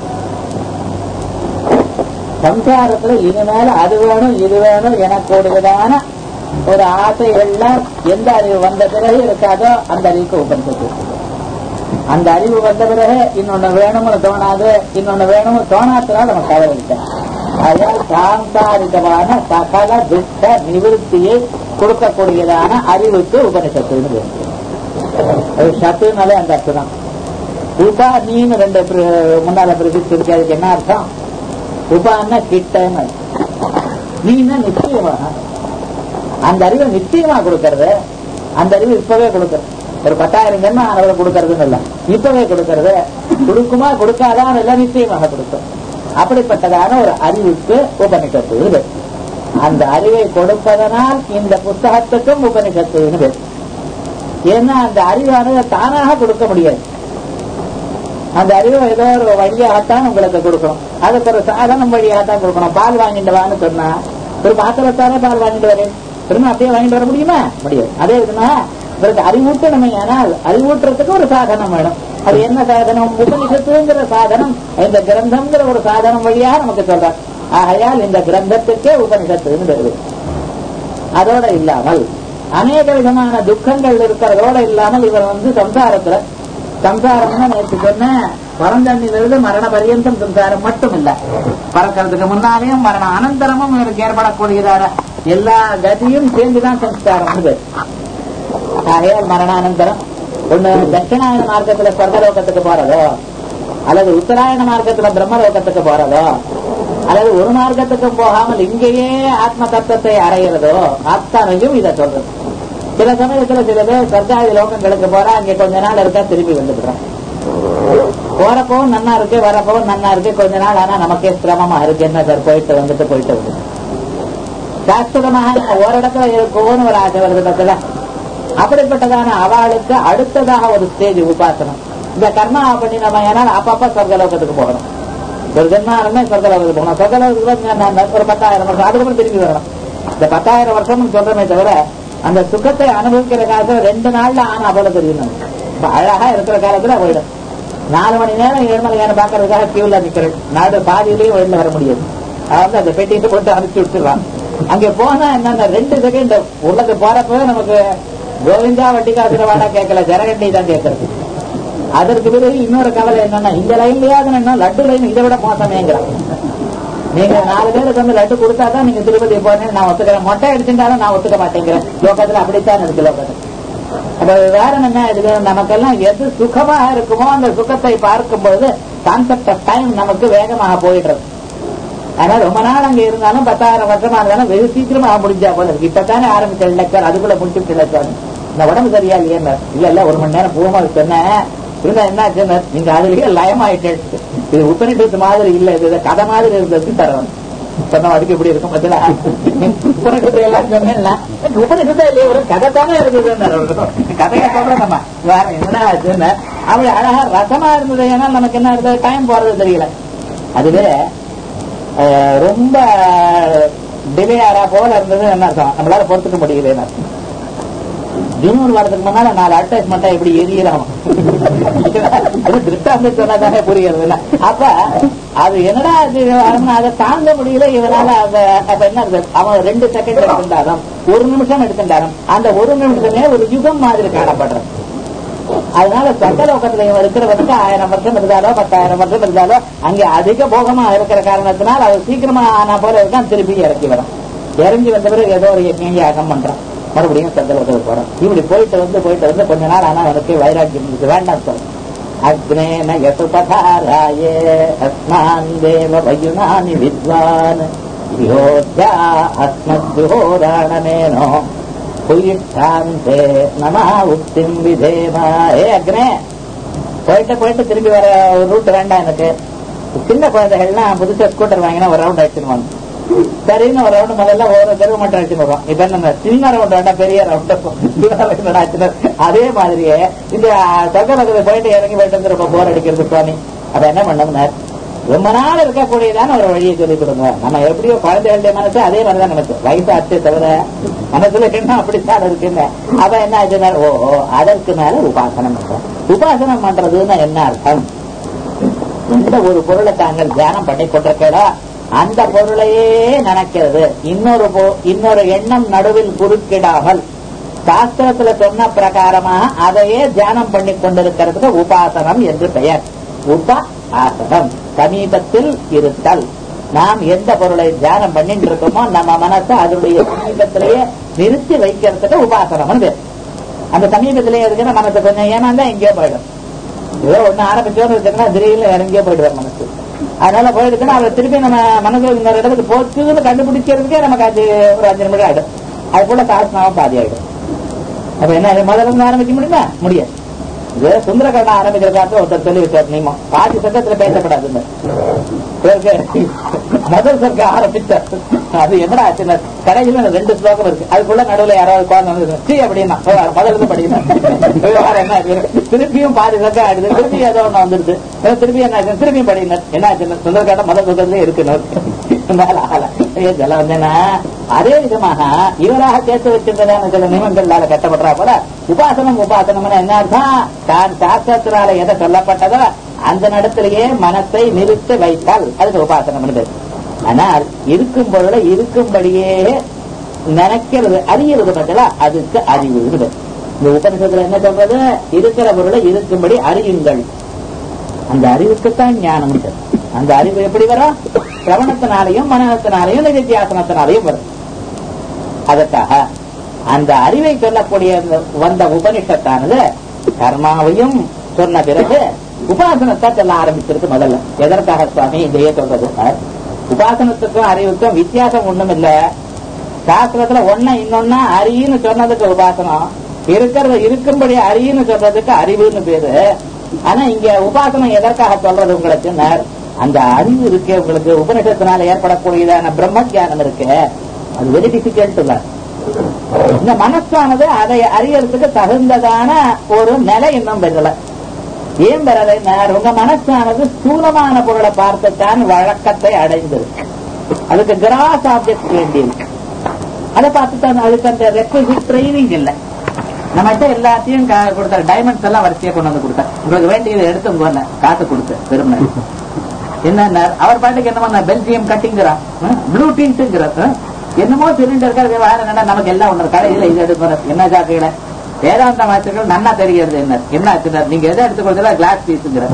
சம்சாரத்துல இனிமேல அது வேணும் இது வேணும் எனக்கூடியதான ஒரு ஆசைகள்லாம் எந்த அறிவு வந்த பிறகு இருக்காதோ அந்த அறிவுக்கு உபனிஷத்து உண்டு. அந்த அறிவு வந்த பிறகு இன்னொன்னு வேணும்னு தோணாது இன்னொன்னு வேணும்னு தோணாதனால நம்ம கவலை இல்லை அதால் சாந்தாரிதமான சகல துக்க நிவிருத்தியை கொடுக்கக்கூடியதான அறிவுக்கு உபனிஷத்துன்னு பேரு. அது சத்துனாலே அந்த அர்த்தம் தான் உபா நீன்னு ரெண்டு பிர- முன்னால பிரசித்து இருக்கு அதுக்கு என்ன அர்த்தம் உபான்னா கிட்டன்னு அர்த்தம். நீன்னா நிச்சயமாக அந்த அறிவை நிச்சயமா கொடுக்கறது அந்த அறிவு இப்பவே கொடுக்கறது ஒரு பத்தாயிரம் ஜென்மம் ஆனவரை கொடுக்கறதுன்னு இல்ல இப்பவே கொடுக்கறது கொடுக்குமா கொடுக்காதான் எல்லாம் நிச்சயமாக கொடுக்கும் அப்படிப்பட்டதான ஒரு அறிவுக்கு உபனிஷத்து பேர். அந்த அறிவை கொடுப்பதனால் இந்த புஸ்தகத்துக்கும் உபனிஷத்துன்னு பேர் ஏன்னா அந்த அறிவானது தானாக கொடுக்க முடியாது அந்த அறிவு ஏதோ ஒரு வழியாகத்தான் உங்களுக்கு கொடுக்கணும் அதுக்கு ஒரு சாதனம் வழியாகத்தான் கொடுக்கணும் பால் வாங்கிட்டு வான்னு சொன்னா ஒரு பாத்திரத்தானே பால் வாங்கிட்டு வரேன் திரும்ப அப்படியே வாங்கிட்டு வர முடியுமா முடியாது அதே இதுனா இவருக்கு அறிவூட்டணுமே ஆனால் அறிவூட்டுறதுக்கு ஒரு சாதனம் வேணும் அது என்ன சாதனம் உபனிஷத்துங்கிற சாதனம் இந்த கிரந்தம்ங்கிற ஒரு சாதனம் வழியாக நமக்கு சொல்றார் ஆகையால் இந்த கிரந்தத்துக்கே உபனிஷத்துன்னு பேரு அதோட இல்லாமல் அநேக விதமான துக்கங்கள் இருக்கிறதோட இல்லாமல் இவர் வந்து சம்சாரத்துல சம்சாரம்னா நேற்று சொன்ன பரந்தண்ணிலிருந்து மரண பரியந்தம் சம்சாரம் மட்டும் இல்ல பறக்கிறதுக்கு முன்னாலேயும் மரண அனந்தரமும் இவருக்கு ஏற்படக்கூடியதான எல்லா கதியும் சேர்ந்துதான் சம்ஸ்காரம் பேர் ஆகையால் மரணானந்தரம் ஒண்ணு தட்சிணாயன மார்க்கத்துல ஸ்வர்கலோகத்துக்கு போறதோ அல்லது உத்தராயண மார்க்கத்துல பிரம்மலோகத்துக்கு போறதோ அல்லது ஒரு மார்க்கத்துக்கும் போகாமல் இங்கேயே ஆத்ம தத்துவத்தை அடைகிறதோ அத்தனையும் இதை சொல்றது சில சமயத்துல சில பேர் சர்க்காரி லோகங்களுக்கு போறா அங்க கொஞ்ச நாள் இருக்கா திருப்பி வந்துடுறோம் போறப்பவும் நன்னா இருக்கு வரப்பவும் நன்னா இருக்கு கொஞ்ச நாள் ஆனா நமக்கே சிரமமா இருக்கு என்ன சார் போயிட்டு வந்துட்டு போயிட்டு வந்து சாஸ்வதமாக நம்ம ஓரிடத்துல இருக்கும்னு ஒரு ஆசை வருது பார்த்தல அப்படிப்பட்டதான அவளுக்கு அடுத்ததாக ஒரு ஸ்டேஜ் உபாசனம் இந்த கர்மா பண்ணி நம்ம ஏன்னால் அப்பப்ப சொர்க்கலோகத்துக்கு போகணும் ஒரு ஜென்மாலுமே சொர்க்கலோகத்துக்கு போகணும் சொர்க்கலோகத்துக்கு போய் நான் ஒரு பத்தாயிரம் வருஷம் அதுக்கப்புறம் திரும்பி வரணும் இந்த பத்தாயிரம் வருஷம் சொல்றமே தவிர அந்த சுகத்தை அனுபவிக்கிற காலத்துல ரெண்டு நாள்ல ஆனா போல தெரியும் நமக்கு. இப்ப அழகா இருக்கிற காலத்துல போயிடும் நாலு மணி நேரம் ஏழு மணி நேரம் பாக்குறதுக்காக கியூல நிக்கிறேன் நாடு பாதியிலேயும் வெளில வர முடியாது அதாவது அந்த பெட்டிட்டு போட்டு அனுப்பிச்சு விட்டுருவான் அங்க போனா என்னன்னா ரெண்டு செகண்ட் உள்ளது போறப்பவே நமக்கு கோவிந்தா வட்டி காசுல வாடா கேட்கல ஜனகண்டி தான் கேட்கறது அதற்கு பிறகு இன்னொரு கவலை என்னன்னா இந்த லைன்லயாவது என்ன லட்டு லைன் இதை விட மோசமேங்கிறான் நீங்க நாலு பேருக்கு வந்து லட்டு கொடுத்தா தான் நீங்க திருப்பதி போனேன் நான் ஒத்துக்கிறேன் மொட்டை அடிச்சுட்டாலும் நான் ஒத்துக்க மாட்டேங்கிறேன் லோகத்துல அப்படித்தான் இருக்கு லோகத்துல அப்ப வேற என்ன இது நமக்கெல்லாம் எது சுகமாக இருக்குமோ அந்த சுகத்தை பார்க்கும் பொழுது கான்செப்ட் ஆஃப் டைம் நமக்கு வேகமாக போயிடுறது அதனால ரொம்ப நாள் அங்க இருந்தாலும் பத்தாயிரம் வருஷமா இருந்தாலும் வெகு சீக்கிரமா முடிஞ்சா போல இருக்கு இப்பதானே ஆரம்பிச்ச லெக்கர் அதுக்குள்ள முடிச்சுட்டு லெக்கர் இந்த உடம்பு சரியா இல்லையே இல்ல இல்ல ஒரு மணி நேரம் பூமா சொன்னேன் இருந்தா என்ன ஆச்சுன்னு நீங்க அதுலயே லயமாயிட்டு இது உபநிஷத்து மாதிரி இல்ல இது கதை மாதிரி இருந்தது தரணும் சொன்ன அதுக்கு இப்படி இருக்கும் பத்தில உபநிஷத்து எல்லாம் சொன்னேன்ல உபநிஷத்தே இல்லையே ஒரு கதை தானே இருந்தது கதையை சொல்றேன் நம்ம வேற என்ன ஆச்சுன்னு அப்படி அழகா ரசமா இருந்தது ஏன்னா நமக்கு என்ன இருந்தது டைம் போறது தெரியல அதுவே அஹ், ரொம்ப டிலே ஆறா போல இருந்தது என்ன அர்த்தம் நம்மளால பொறுத்துக்க முடியல என்ன அர்த்தம் ஜூன் வரதுக்கு முன்னால நாலு அட்வர்டைஸ்மெண்டா எப்படி எரியலாம் அது திருஷ்டாந்தம் சொன்னா தானே புரியுறது இல்ல அப்ப அது என்னடா அது வரணும் அதை தாங்க முடியல இவனால அந்த அப்ப என்ன இருக்கு? அவன் ரெண்டு செகண்ட் எடுத்துட்டாராம் ஒரு நிமிஷம் எடுத்துட்டாராம் அந்த ஒரு நிமிஷமே ஒரு யுகம் மாதிரி காணப்படுறது அதனால சட்டலோகத்துல இவன் இருக்கிறவனுக்கு ஆயிரம் வருஷம் இருந்தாலோ பத்தாயிரம் வருஷம் இருந்தாலோ அங்கே அதிக போகமா இருக்கிற காரணத்தினால் அது சீக்கிரமா ஆனா போல இருக்கான் திருப்பி இறக்கி வரும் இறங்கி வந்த பிறகு ஏதோ ஒரு யஜ்ஞம் பண்றான் மறுபடியும் சந்தலோகத்துக்கு போறான் இப்படி போயிட்டு வந்து போயிட்டு வந்து கொஞ்ச நாள் ஆனா அவனுக்கு வைராக்கியம் இருந்துச்சு வேண்டாம் சொல்ல அக்னேன யசுபதாராயே அஸ்மான் தேவ வயுனானி வித்வான் யோத்யா அஸ்மத்யோராணமேனோ புயிஷ்டாந்தே நம உக்திம் விதேமா ஏ அக்னே போயிட்டு போயிட்டு திரும்பி வர ரூட் வேண்டாம் எனக்கு சின்ன குழந்தைகள்லாம் புதுசா ஸ்கூட்டர் வாங்கினா ஒரு ரவுண்ட் அடிச்சிருவாங்க சரின்னு ஒரு ரவுண்ட் முதல்ல ஒரு தெருவு மட்டும் அடிச்சு வருவோம் இப்ப என்ன சின்ன ரவுண்ட் வேண்டாம் பெரிய ரவுண்ட் அதே மாதிரியே இந்த சக்கரத்துல போயிட்டு இறங்கி போயிட்டு வந்து ரொம்ப போர் அடிக்கிறது சுவாமி அப்ப என்ன பண்ணோம்னார் ரொம்ப நாள் இருக்கக்கூடியதான ஒரு வழியை சொல்லிக் கொடுங்க நம்ம எப்படியோ குழந்தைகளுடைய மனசு அதே மாதிரிதான் நமக்கு வயசு அச்சே தவிர மனசுல என்ன அப்படித்தான் இருக்குங்க அப்ப என்ன ஆச்சுன்னா ஓ ஓ, அதற்கு மேல உபாசனம் பண்றோம் உபாசனம் பண்றதுன்னா என்ன அர்த்தம் எந்த ஒரு பொருளை தாங்கள் தியானம் பண்ணி கொண்டிருக்கிறோ அந்த பொருளையே நினைக்கிறது இன்னொரு பொ- இன்னொரு எண்ணம் நடுவில் குறுக்கிடாமல் சாஸ்திரத்துல சொன்ன பிரகாரமாக அதையே தியானம் பண்ணி கொண்டிருக்கிறதுக்கு உபாசனம் என்று பெயர் உப ஆசனம் சமீபத்தில் இருத்தல் நாம் எந்த பொருளை தியானம் பண்ணிட்டு இருக்கோமோ நம்ம மனசை அதனுடைய சமீபத்திலேயே நிறுத்தி வைக்கிறதுக்கு உபாசனம் பேர் அந்த சமீபத்திலேயே இருக்குன்னா மனசு கொஞ்சம் ஏமாந்தா எங்கேயோ போயிடும் ஏதோ ஒண்ணு ஆரம்பிச்சோன்னு வச்சுக்கோன்னா திடீர்னு இறங்கியே போயிடுவார் மனசு அதனால போயிடுச்சுன்னா அதை திருப்பி நம்ம மனசுல இன்னொரு இடத்துக்கு போச்சுன்னு கண்டுபிடிக்கிறதுக்கே நமக்கு அது ஒரு அஞ்சு நிமிடம் ஆயிடும் அது போல சாசனாவும் பாதி ஆயிடும் அப்ப என்ன இது முதல்ல இருந்து ஆரம்பிக்க முடியுமா முடியாது இது சுந்தரகரண ஆரம்பிக்கிறதுக்காக ஒருத்தர் சொல்லி வச்சார் நீமம் பாதி சத்தத்துல பேசப்படாதுன்னு இவருக்கு முதல் சொர்க்க ஆரம்பித்தார் அது என்னடா ஆச்சுன்னா கடைசியில ரெண்டு ஸ்லோகம் இருக்கு அதுக்குள்ள நடுவுல யாராவது குழந்தை வந்து சீ அப்படின்னா முதல்ல இருந்து படிக்கணும் விவகாரம் என்ன ஆச்சு? திருப்பியும் பாதி சொர்க்கம் ஆயிடுது திருப்பி ஏதோ ஒண்ணு வந்துருது ஏதோ திருப்பி என்ன ஆச்சு திருப்பியும் படிக்கணும் என்ன ஆச்சுன்னா சுந்தரகாண்டம் முதல் சொர்க்கத்திலே இருக்கணும் மேல ஆகல. ஐயோ, இதெல்லாம் வந்தேன்னா அதே விதமாக இவராக சேர்த்து வச்சிருந்ததான சில நியமங்களால கட்டப்படுறா போல உபாசனம் உபாசனம் என்ன அர்த்தம் தான் சாஸ்திரத்தினால எதை சொல்லப்பட்டதோ அந்த நடத்திலேயே மனத்தை நிறுத்தி வைத்தால் அதுக்கு உபாசனம் பேர் ஆனால் இருக்கும் பொருளை இருக்கும்படியே நினைக்கிறது அறியறது பார்த்தா அதுக்கு அறிவு பேர். இந்த உபனிஷத்துல என்ன சொல்றது இருக்கிற பொருளை இருக்கும்படி அறியுங்கள் அந்த அறிவுக்குத்தான் ஞானம் பேர். அந்த அறிவு எப்படி வரும் சிரவணத்தினாலையும் மனநத்தினாலையும் நிதித்தியாசனத்தினாலையும் வரும் அதற்காக அந்த அறிவை சொல்லக்கூடிய அந்த வந்த உபனிஷத்தானது கர்மாவையும் சொன்ன பிறகு உபாசனத்தை சொல்ல ஆரம்பிச்சிருக்கு முதல்ல எதற்காக சுவாமி இதையே சொல்றது சார் உபாசனத்துக்கும் அறிவுக்கும் வித்தியாசம் ஒண்ணும் இல்ல சாஸ்திரத்துல ஒன்ன இன்னொன்னா அறின்னு சொன்னதுக்கு உபாசனம் இருக்கிறத இருக்கும்படி அறின்னு சொல்றதுக்கு அறிவுன்னு பேரு ஆனா இங்க உபாசனம் எதற்காக சொல்றது உங்களுக்கு அந்த அறிவு இருக்கு உங்களுக்கு உபனிஷத்தினால ஏற்படக்கூடியதான பிரம்ம ஞானம் இருக்கு அது வெரி டிஃபிகல்ட் தான் இந்த மனசானது அதை அறியறதுக்கு தகுந்ததான ஒரு நிலை இன்னும் பெறல ஏன் பெறலை உங்க மனசானது ஸ்தூலமான பொருளை பார்த்துத்தான் வழக்கத்தை அடைந்திருக்கு அதுக்கு கிராஸ் ஆப்ஜெக்ட் வேண்டியிருக்கு அதை பார்த்துத்தான் அதுக்கு அந்த ரெக்வசிட் ட்ரைனிங் இல்லை நம்மகிட்ட எல்லாத்தையும் கா- கொடுத்தாரு டைமண்ட்ஸ் எல்லாம் வரிசையா கொண்டு வந்து கொடுத்தாரு உங்களுக்கு வேண்டியதை எடுத்து போன காசு கொடுத்து பெருமை என்ன அவர் பாட்டுக்கு என்னமோ பெல்ஜியம் கட்டிங்கிறான் ப்ளூ டின்ட்டுங்கிறார் என்னமோ சொல்லிட்டு இருக்காரு வேற என்னடா நமக்கு எல்லாம் ஒண்ணு கடையில இது எடுக்கணும் என்ன ஜாக்கையில வேதாந்த மாத்திரம் நன்னா தெரிகிறது என்ன என்ன ஆச்சுனார் நீங்க எதை எடுத்து கொடுத்தா கிளாஸ் பீஸுங்கிற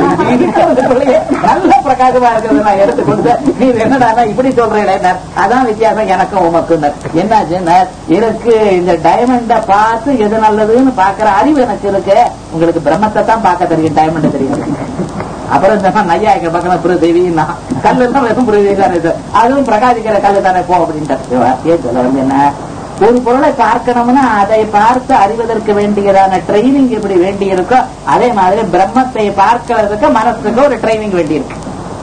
நல்ல பிரகாசமா இருக்கிறது நான் எடுத்து கொடுத்தேன் நீ என்னடா இப்படி சொல்றேன் அதான் வித்தியாசம் எனக்கும் உமக்கும் என்னாச்சுன்னா எனக்கு இந்த டைமண்ட பார்த்து எது நல்லதுன்னு பாக்குற அறிவு எனக்கு இருக்கு உங்களுக்கு பிரம்மத்தை தான் பார்க்க தெரியும் டைமண்ட் தெரியும் அப்புறம் இந்த நையாயிரம் பக்கம் பிரிதேவின்னா கல்லு தான் வெறும் பிரிதேவி தானே இது. அதுவும் பிரகாசிக்கிற கல்லு தானே போ அப்படின்ட்டு வார்த்தையே சொல்ல வந்து என்ன ஒரு பொருளை பார்க்கணும்னா அதை பார்த்து அறிவதற்கு வேண்டியதான ட்ரைனிங் எப்படி வேண்டி இருக்கோ அதே மாதிரி பிரம்மத்தை பார்க்கிறதுக்கு மனசுக்கு ஒரு ட்ரைனிங் வேண்டி இருக்கு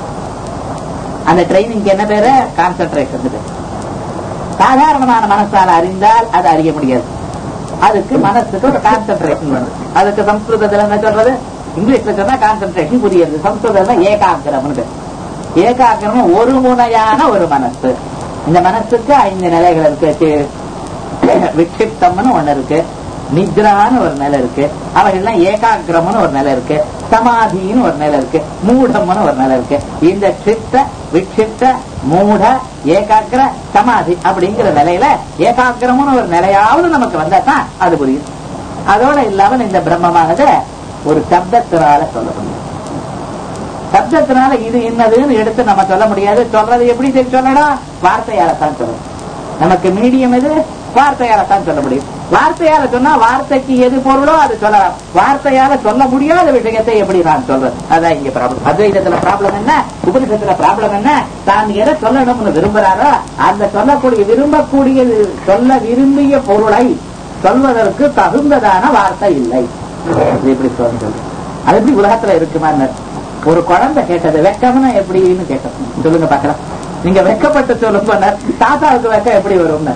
அந்த ட்ரைனிங் என்ன பேரு கான்சென்ட்ரேஷன் சாதாரணமான மனசால அறிந்தால் அதை அறிய முடியாது அதுக்கு மனசுக்கு ஒரு கான்சென்ட்ரேஷன் வேணும் அதுக்கு சம்ஸ்கிருதத்துல என்ன சொல்றது இங்கிலீஷ்ல சொன்னா கான்சென்ட்ரேஷன் புரியுது சம்ஸ்கிருதத்துல ஏகாகிரம்னு பேர். ஏகாகிரமம் ஒரு முனையான ஒரு மனசு இந்த மனசுக்கு ஐந்து நிலைகள் இருக்கு சி- விக்ஷிப்தம்னு ஒண்ணு இருக்கு நித்ரான்னு ஒரு நிலை இருக்கு அவைகள்லாம் ஏகாகிரம்னு ஒரு நிலை இருக்கு சமாதின்னு ஒரு நிலை இருக்கு மூடம்னு ஒரு நிலை இருக்கு இந்த சித்த விக்ஷிப்த மூட ஏகாகிர சமாதி அப்படிங்கிற நிலையில ஏகாகிரம்னு ஒரு நிலையாவது நமக்கு வந்தா தான் அது புரியும் அதோட இல்லாமல் இந்த பிரம்மமானது ஒரு சப்தத்தினால சொல்ல முடியும் சப்தத்தினால இது என்னதுன்னு எடுத்து நம்ம சொல்ல முடியாது சொல்றது எப்படி சரி சொல்லணும் வார்த்தையால தான் சொல்லணும் நமக்கு மீடியம் எது வார்த்தையால தான் சொல்ல முடியும் வார்த்தையால சொன்னா வார்த்தைக்கு எது பொருளோ அது சொல்லலாம் வார்த்தையால சொல்ல முடியாத விஷயத்தை எப்படி நான் சொல்றது அதான் இங்க ப்ராப்ளம் அத்வைதத்துல ப்ராப்ளம் என்ன உபனிஷத்துல ப்ராப்ளம் என்ன தான் எதை சொல்லணும்னு விரும்புறாரோ அந்த சொல்லக்கூடிய விரும்பக்கூடியது சொல்ல விரும்பிய பொருளை சொல்வதற்கு தகுந்ததான வார்த்தை இல்லை இது எப்படி சொல்றது அது எப்படி உலகத்துல இருக்குமான்னு ஒரு குழந்தை கேட்டது வெக்கம்னா எப்படின்னு கேட்டது சொல்லுங்க பார்க்கலாம் நீங்க வெக்கப்பட்டு சொல்லுங்க தாத்தாவுக்கு வெக்கம் எப்படி வரும்னு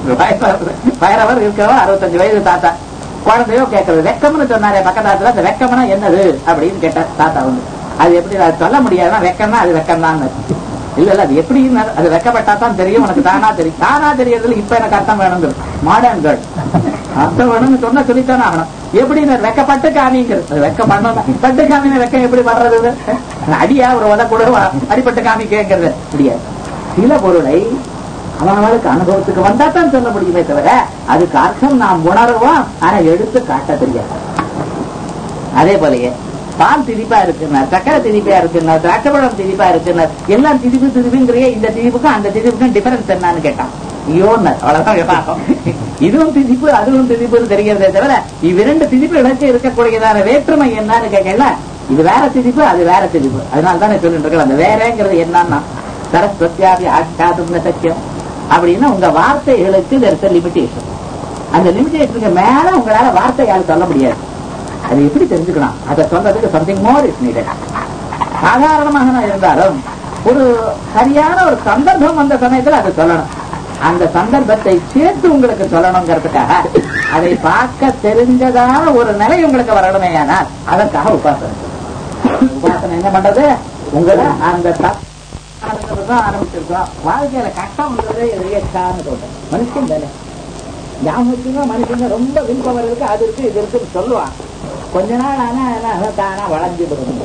வயரவர் இருக்கவா அறுபத்தஞ்சு வயது தாத்தா குழந்தையோ கேட்கறது வெக்கம்னு சொன்னாரே பக்கத்தாத்துல அந்த வெக்கம்னா என்னது அப்படின்னு கேட்டார் தாத்தா வந்து அது எப்படி அது சொல்ல முடியாதுன்னா வெக்கம்னா அது வெக்கம் தான் இல்ல இல்ல அது எப்படி அது வெக்கப்பட்டா தான் தெரியும் உனக்கு தானா தெரியும் தானா தெரியறதுல இப்ப எனக்கு அர்த்தம் வேணும் மாடர்ன் கேர்ள் அர்த்தம் வேணும்னு சொன்னா சொல்லித்தானே ஆகணும் எப்படி வெக்கப்பட்டு காமிங்கிறது அது வெக்க பண்ணணும் பட்டு காமின வெக்கம் எப்படி வர்றது அடியா ஒரு உத கூட அடிப்பட்டு காமிக்கிறது முடியாது சில பொருளை அவனுக்கு அனுபவத்துக்கு வந்தா தான் சொல்ல முடியுமே தவிர அதுக்கு அர்த்தம் நாம் உணர்வோம் ஆனா எடுத்து காட்ட தெரியாது அதே போலயே பால் திதிப்பா இருக்குன்னார் சக்கரை திதிப்பா இருக்குன்னார் திராட்சப்பழம் திதிப்பா இருக்குன்னார் எல்லாம் திதிப்பு திதிப்புங்கிறிய இந்த திதிப்புக்கும் அந்த திதிப்புக்கும் டிஃபரன்ஸ் என்னன்னு கேட்டான் ஐயோன்னார் அவ்வளவுதான் விவாதம் இதுவும் திதிப்பு அதுவும் திதிப்புன்னு தெரிகிறதே தவிர இவ்விரண்டு திதிப்பு இழைச்சி இருக்கக்கூடியதான வேற்றுமை என்னன்னு கேட்கல இது வேற திதிப்பு அது வேற திதிப்பு அதனால தானே சொல்லிட்டு இருக்கேன் அந்த வேறங்கிறது என்னன்னா சரஸ்வத்தியாபி ஆட்சாதும் சத்தியம் அப்படின்னா உங்க வார்த்தைகளுக்கு இருக்க லிமிடேஷன் அந்த லிமிடேஷனுக்கு மேல உங்களால வார்த்தையால் சொல்ல முடியாது அது எப்படி தெரிஞ்சுக்கலாம் அதை சொல்றதுக்கு சம்திங் மோர் இஸ் நீடட் சாதாரணமாக இருந்தாலும் ஒரு சரியான ஒரு சந்தர்ப்பம் வந்த சமயத்துல அதை சொல்லணும் அந்த சந்தர்ப்பத்தை சேர்த்து உங்களுக்கு சொல்லணுங்கிறதுக்காக அதை பார்க்க தெரிஞ்சதான ஒரு நிலை உங்களுக்கு வரணுமே ஆனால் அதற்காக உபாசனை உபாசனை என்ன பண்றது உங்களை அந்த ஆரம்பிச்சிருக்கோம் வாழ்க்கையில கஷ்டம்ன்றது எதிர்கான்னு சொல்றேன் மனுஷன் தானே ஞாபகத்துக்கு மனுஷங்க ரொம்ப விருப்பம் இருக்கு அது இருக்கு இது இருக்குன்னு சொல்லுவான் கொஞ்ச நாள் ஆனா தானா வளைஞ்சு விடும்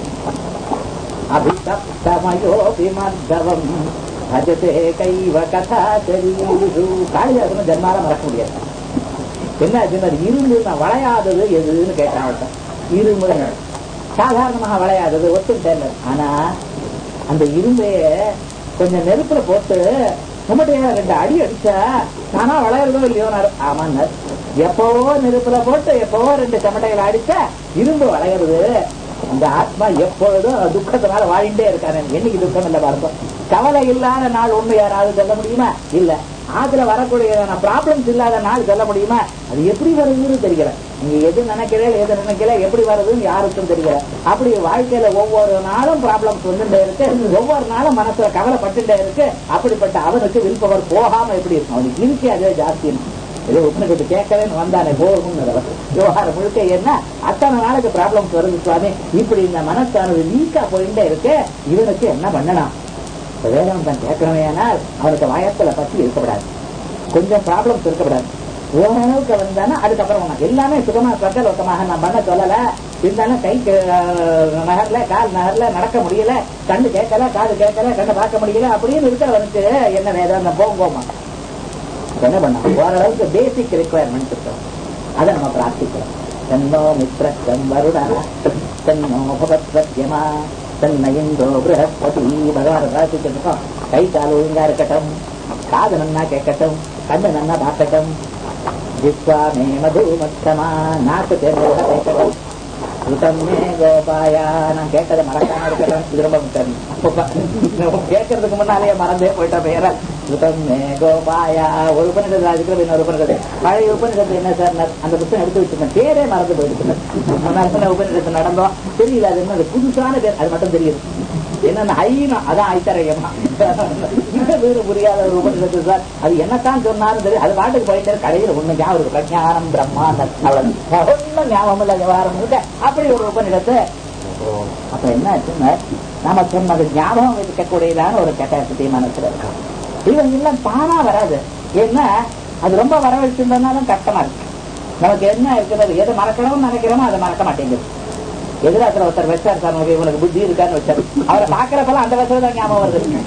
அபிதப்தமயோபி மர்தவம் பஜதே கைவ கதா தெரியுது காளிதாசன ஜன்மால மறக்க முடியாது என்ன ஆச்சுன்னா இரும்பு நான் வளையாதது எதுன்னு கேட்டான் அவர்கிட்ட இரும்பு சாதாரணமாக வளையாதது ஒத்துக்கிட்டேன் ஆனா அந்த இரும்பைய கொஞ்சம் நெருப்புல போட்டு நம்மகிட்ட ரெண்டு அடி அடிச்சா நானா வளையறதோ இல்லையோ ஆமான்னார் எப்பவோ நெருப்புல போட்டு எப்பவோ ரெண்டு சமட்டைகள் அடிச்சா இரும்பு வளையிறது இந்த ஆத்மா எப்பொழுதும் துக்கத்தினால வாழ்ந்தே இருக்காரு என்னைக்கு துக்கம் இல்ல பாருங்க கவலை இல்லாத நாள் ஒண்ணு யாராவது சொல்ல முடியுமா இல்ல ஆத்துல வரக்கூடிய ப்ராப்ளம்ஸ் இல்லாத நாள் சொல்ல முடியுமா அது எப்படி வருதுன்னு தெரியல நீங்க எது நினைக்கிறேன் எது நினைக்கல எப்படி வருதுன்னு யாருக்கும் தெரியல அப்படி வாழ்க்கையில ஒவ்வொரு நாளும் ப்ராப்ளம்ஸ் வந்துட்டே இருக்கு ஒவ்வொரு நாளும் மனசுல கவலைப்பட்டுட்டே இருக்கு அப்படிப்பட்ட அவனுக்கு விருப்பவர் போகாம எப்படி இருக்கும் அவனுக்கு இருக்கே அதே ஜாஸ்தி ஏதோ உனக்கு கேட்கவே வந்தானே போகும் விவகாரம் முழுக்க என்ன அத்தனை நாளுக்கு ப்ராப்ளம்ஸ் வருது சுவாமி இப்படி இந்த மனசானது லீக்கா போயிட்டே இருக்கு இவனுக்கு என்ன பண்ணலாம் வேதாந்தம் கேட்கிறவன் ஆனால் அவனுக்கு வயத்துல பத்தி இருக்கப்படாது கொஞ்சம் ப்ராப்ளம்ஸ் இருக்கப்படாது ஓரளவுக்கு வந்தானா அதுக்கப்புறம் எல்லாமே சுகமா சக்கலோக்கமாக நான் பண்ண சொல்லல இருந்தாலும் கை நகர்ல கால் நகர்ல நடக்க முடியல கண்ணு கேட்கல காது கேட்கல கண்ணை பார்க்க முடியல அப்படின்னு இருக்கிறவனுக்கு என்ன வேதாந்தம் போகும் போமா என்ன பண்ண ஓரளவுக்கு பேசிக் ரெக்குவயர்மெண்ட் இருக்கும் அதை நம்ம பிரார்த்திக்கிறோம் தன்னோ மித்ரம் வருடா தன்னோ பகத் சத்தியமா தன்னையின்றோ பிரகஸ்பதி பகவான் பிரார்த்திச்சிருக்கோம் கை கால் ஒழுங்கா இருக்கட்டும் காது நன்னா கேட்கட்டும் கண்ணு நன்னா பார்க்கட்டும் ஜிஸ்வாமே மதுமத்தமா நாக்கு தேர்தல் கேட்கட்டும் சுத்தமே கோபாயா நான் கேட்டதை மறக்காம இருக்கட்டும் இது ரொம்ப முக்கியம் கேட்கறதுக்கு முன்னாலே மறந்தே போயிட்ட பெயர சுத்தமே கோபாயா ஒரு உபநிடத்தில் இருக்கிற இன்னொரு உபநிடத்து பழைய உபநிடத்து என்ன சார் அந்த புத்தகம் எடுத்து வச்சிருந்தேன் பேரே மறந்து போயிடுச்சு உபநிடத்து நடந்தோம் தெரியல அது என்ன புதுசான பேர் அது மட்டும் தெரியுது என்னன்னா ஐனா அதான் ஐத்தரையமா இந்த வீடு புரியாத ஒரு உபநிடத்து சார் அது என்னத்தான் சொன்னாலும் தெரியும் அது பாட்டுக்கு போயிட்டு கடையில் ஒண்ணு ஞாபகம் இருக்கு பிரஜானம் பிரம்மாண்டம் அவ்வளவு ஒன்னும் ஞாபகம் இல்ல விவகாரம் இருக்கு அப்படி ஒரு உபநிடத்து அப்ப என்ன ஆச்சுன்னா நாம சொன்னது ஞாபகம் வைக்கக்கூடியதான ஒரு கெப்பாசிட்டி மனசுல இருக்கும் இவங்க எல்லாம் தானா வராது ஏன்னா அது ரொம்ப வரவழைச்சிருந்தனாலும் கஷ்டமா இருக்கு நமக்கு என்ன இருக்கிறது எதை மறக்கணும்னு நினைக்கிறோமோ அதை மறக்க மாட்டேங்குது எதிராத்துல ஒருத்தர் வச்சார் சார் நமக்கு இவனுக்கு புத்தி இருக்கான்னு வச்சாரு அவரை பாக்குறப்பெல்லாம் அந்த வசதி தான் ஞாபகம் வருது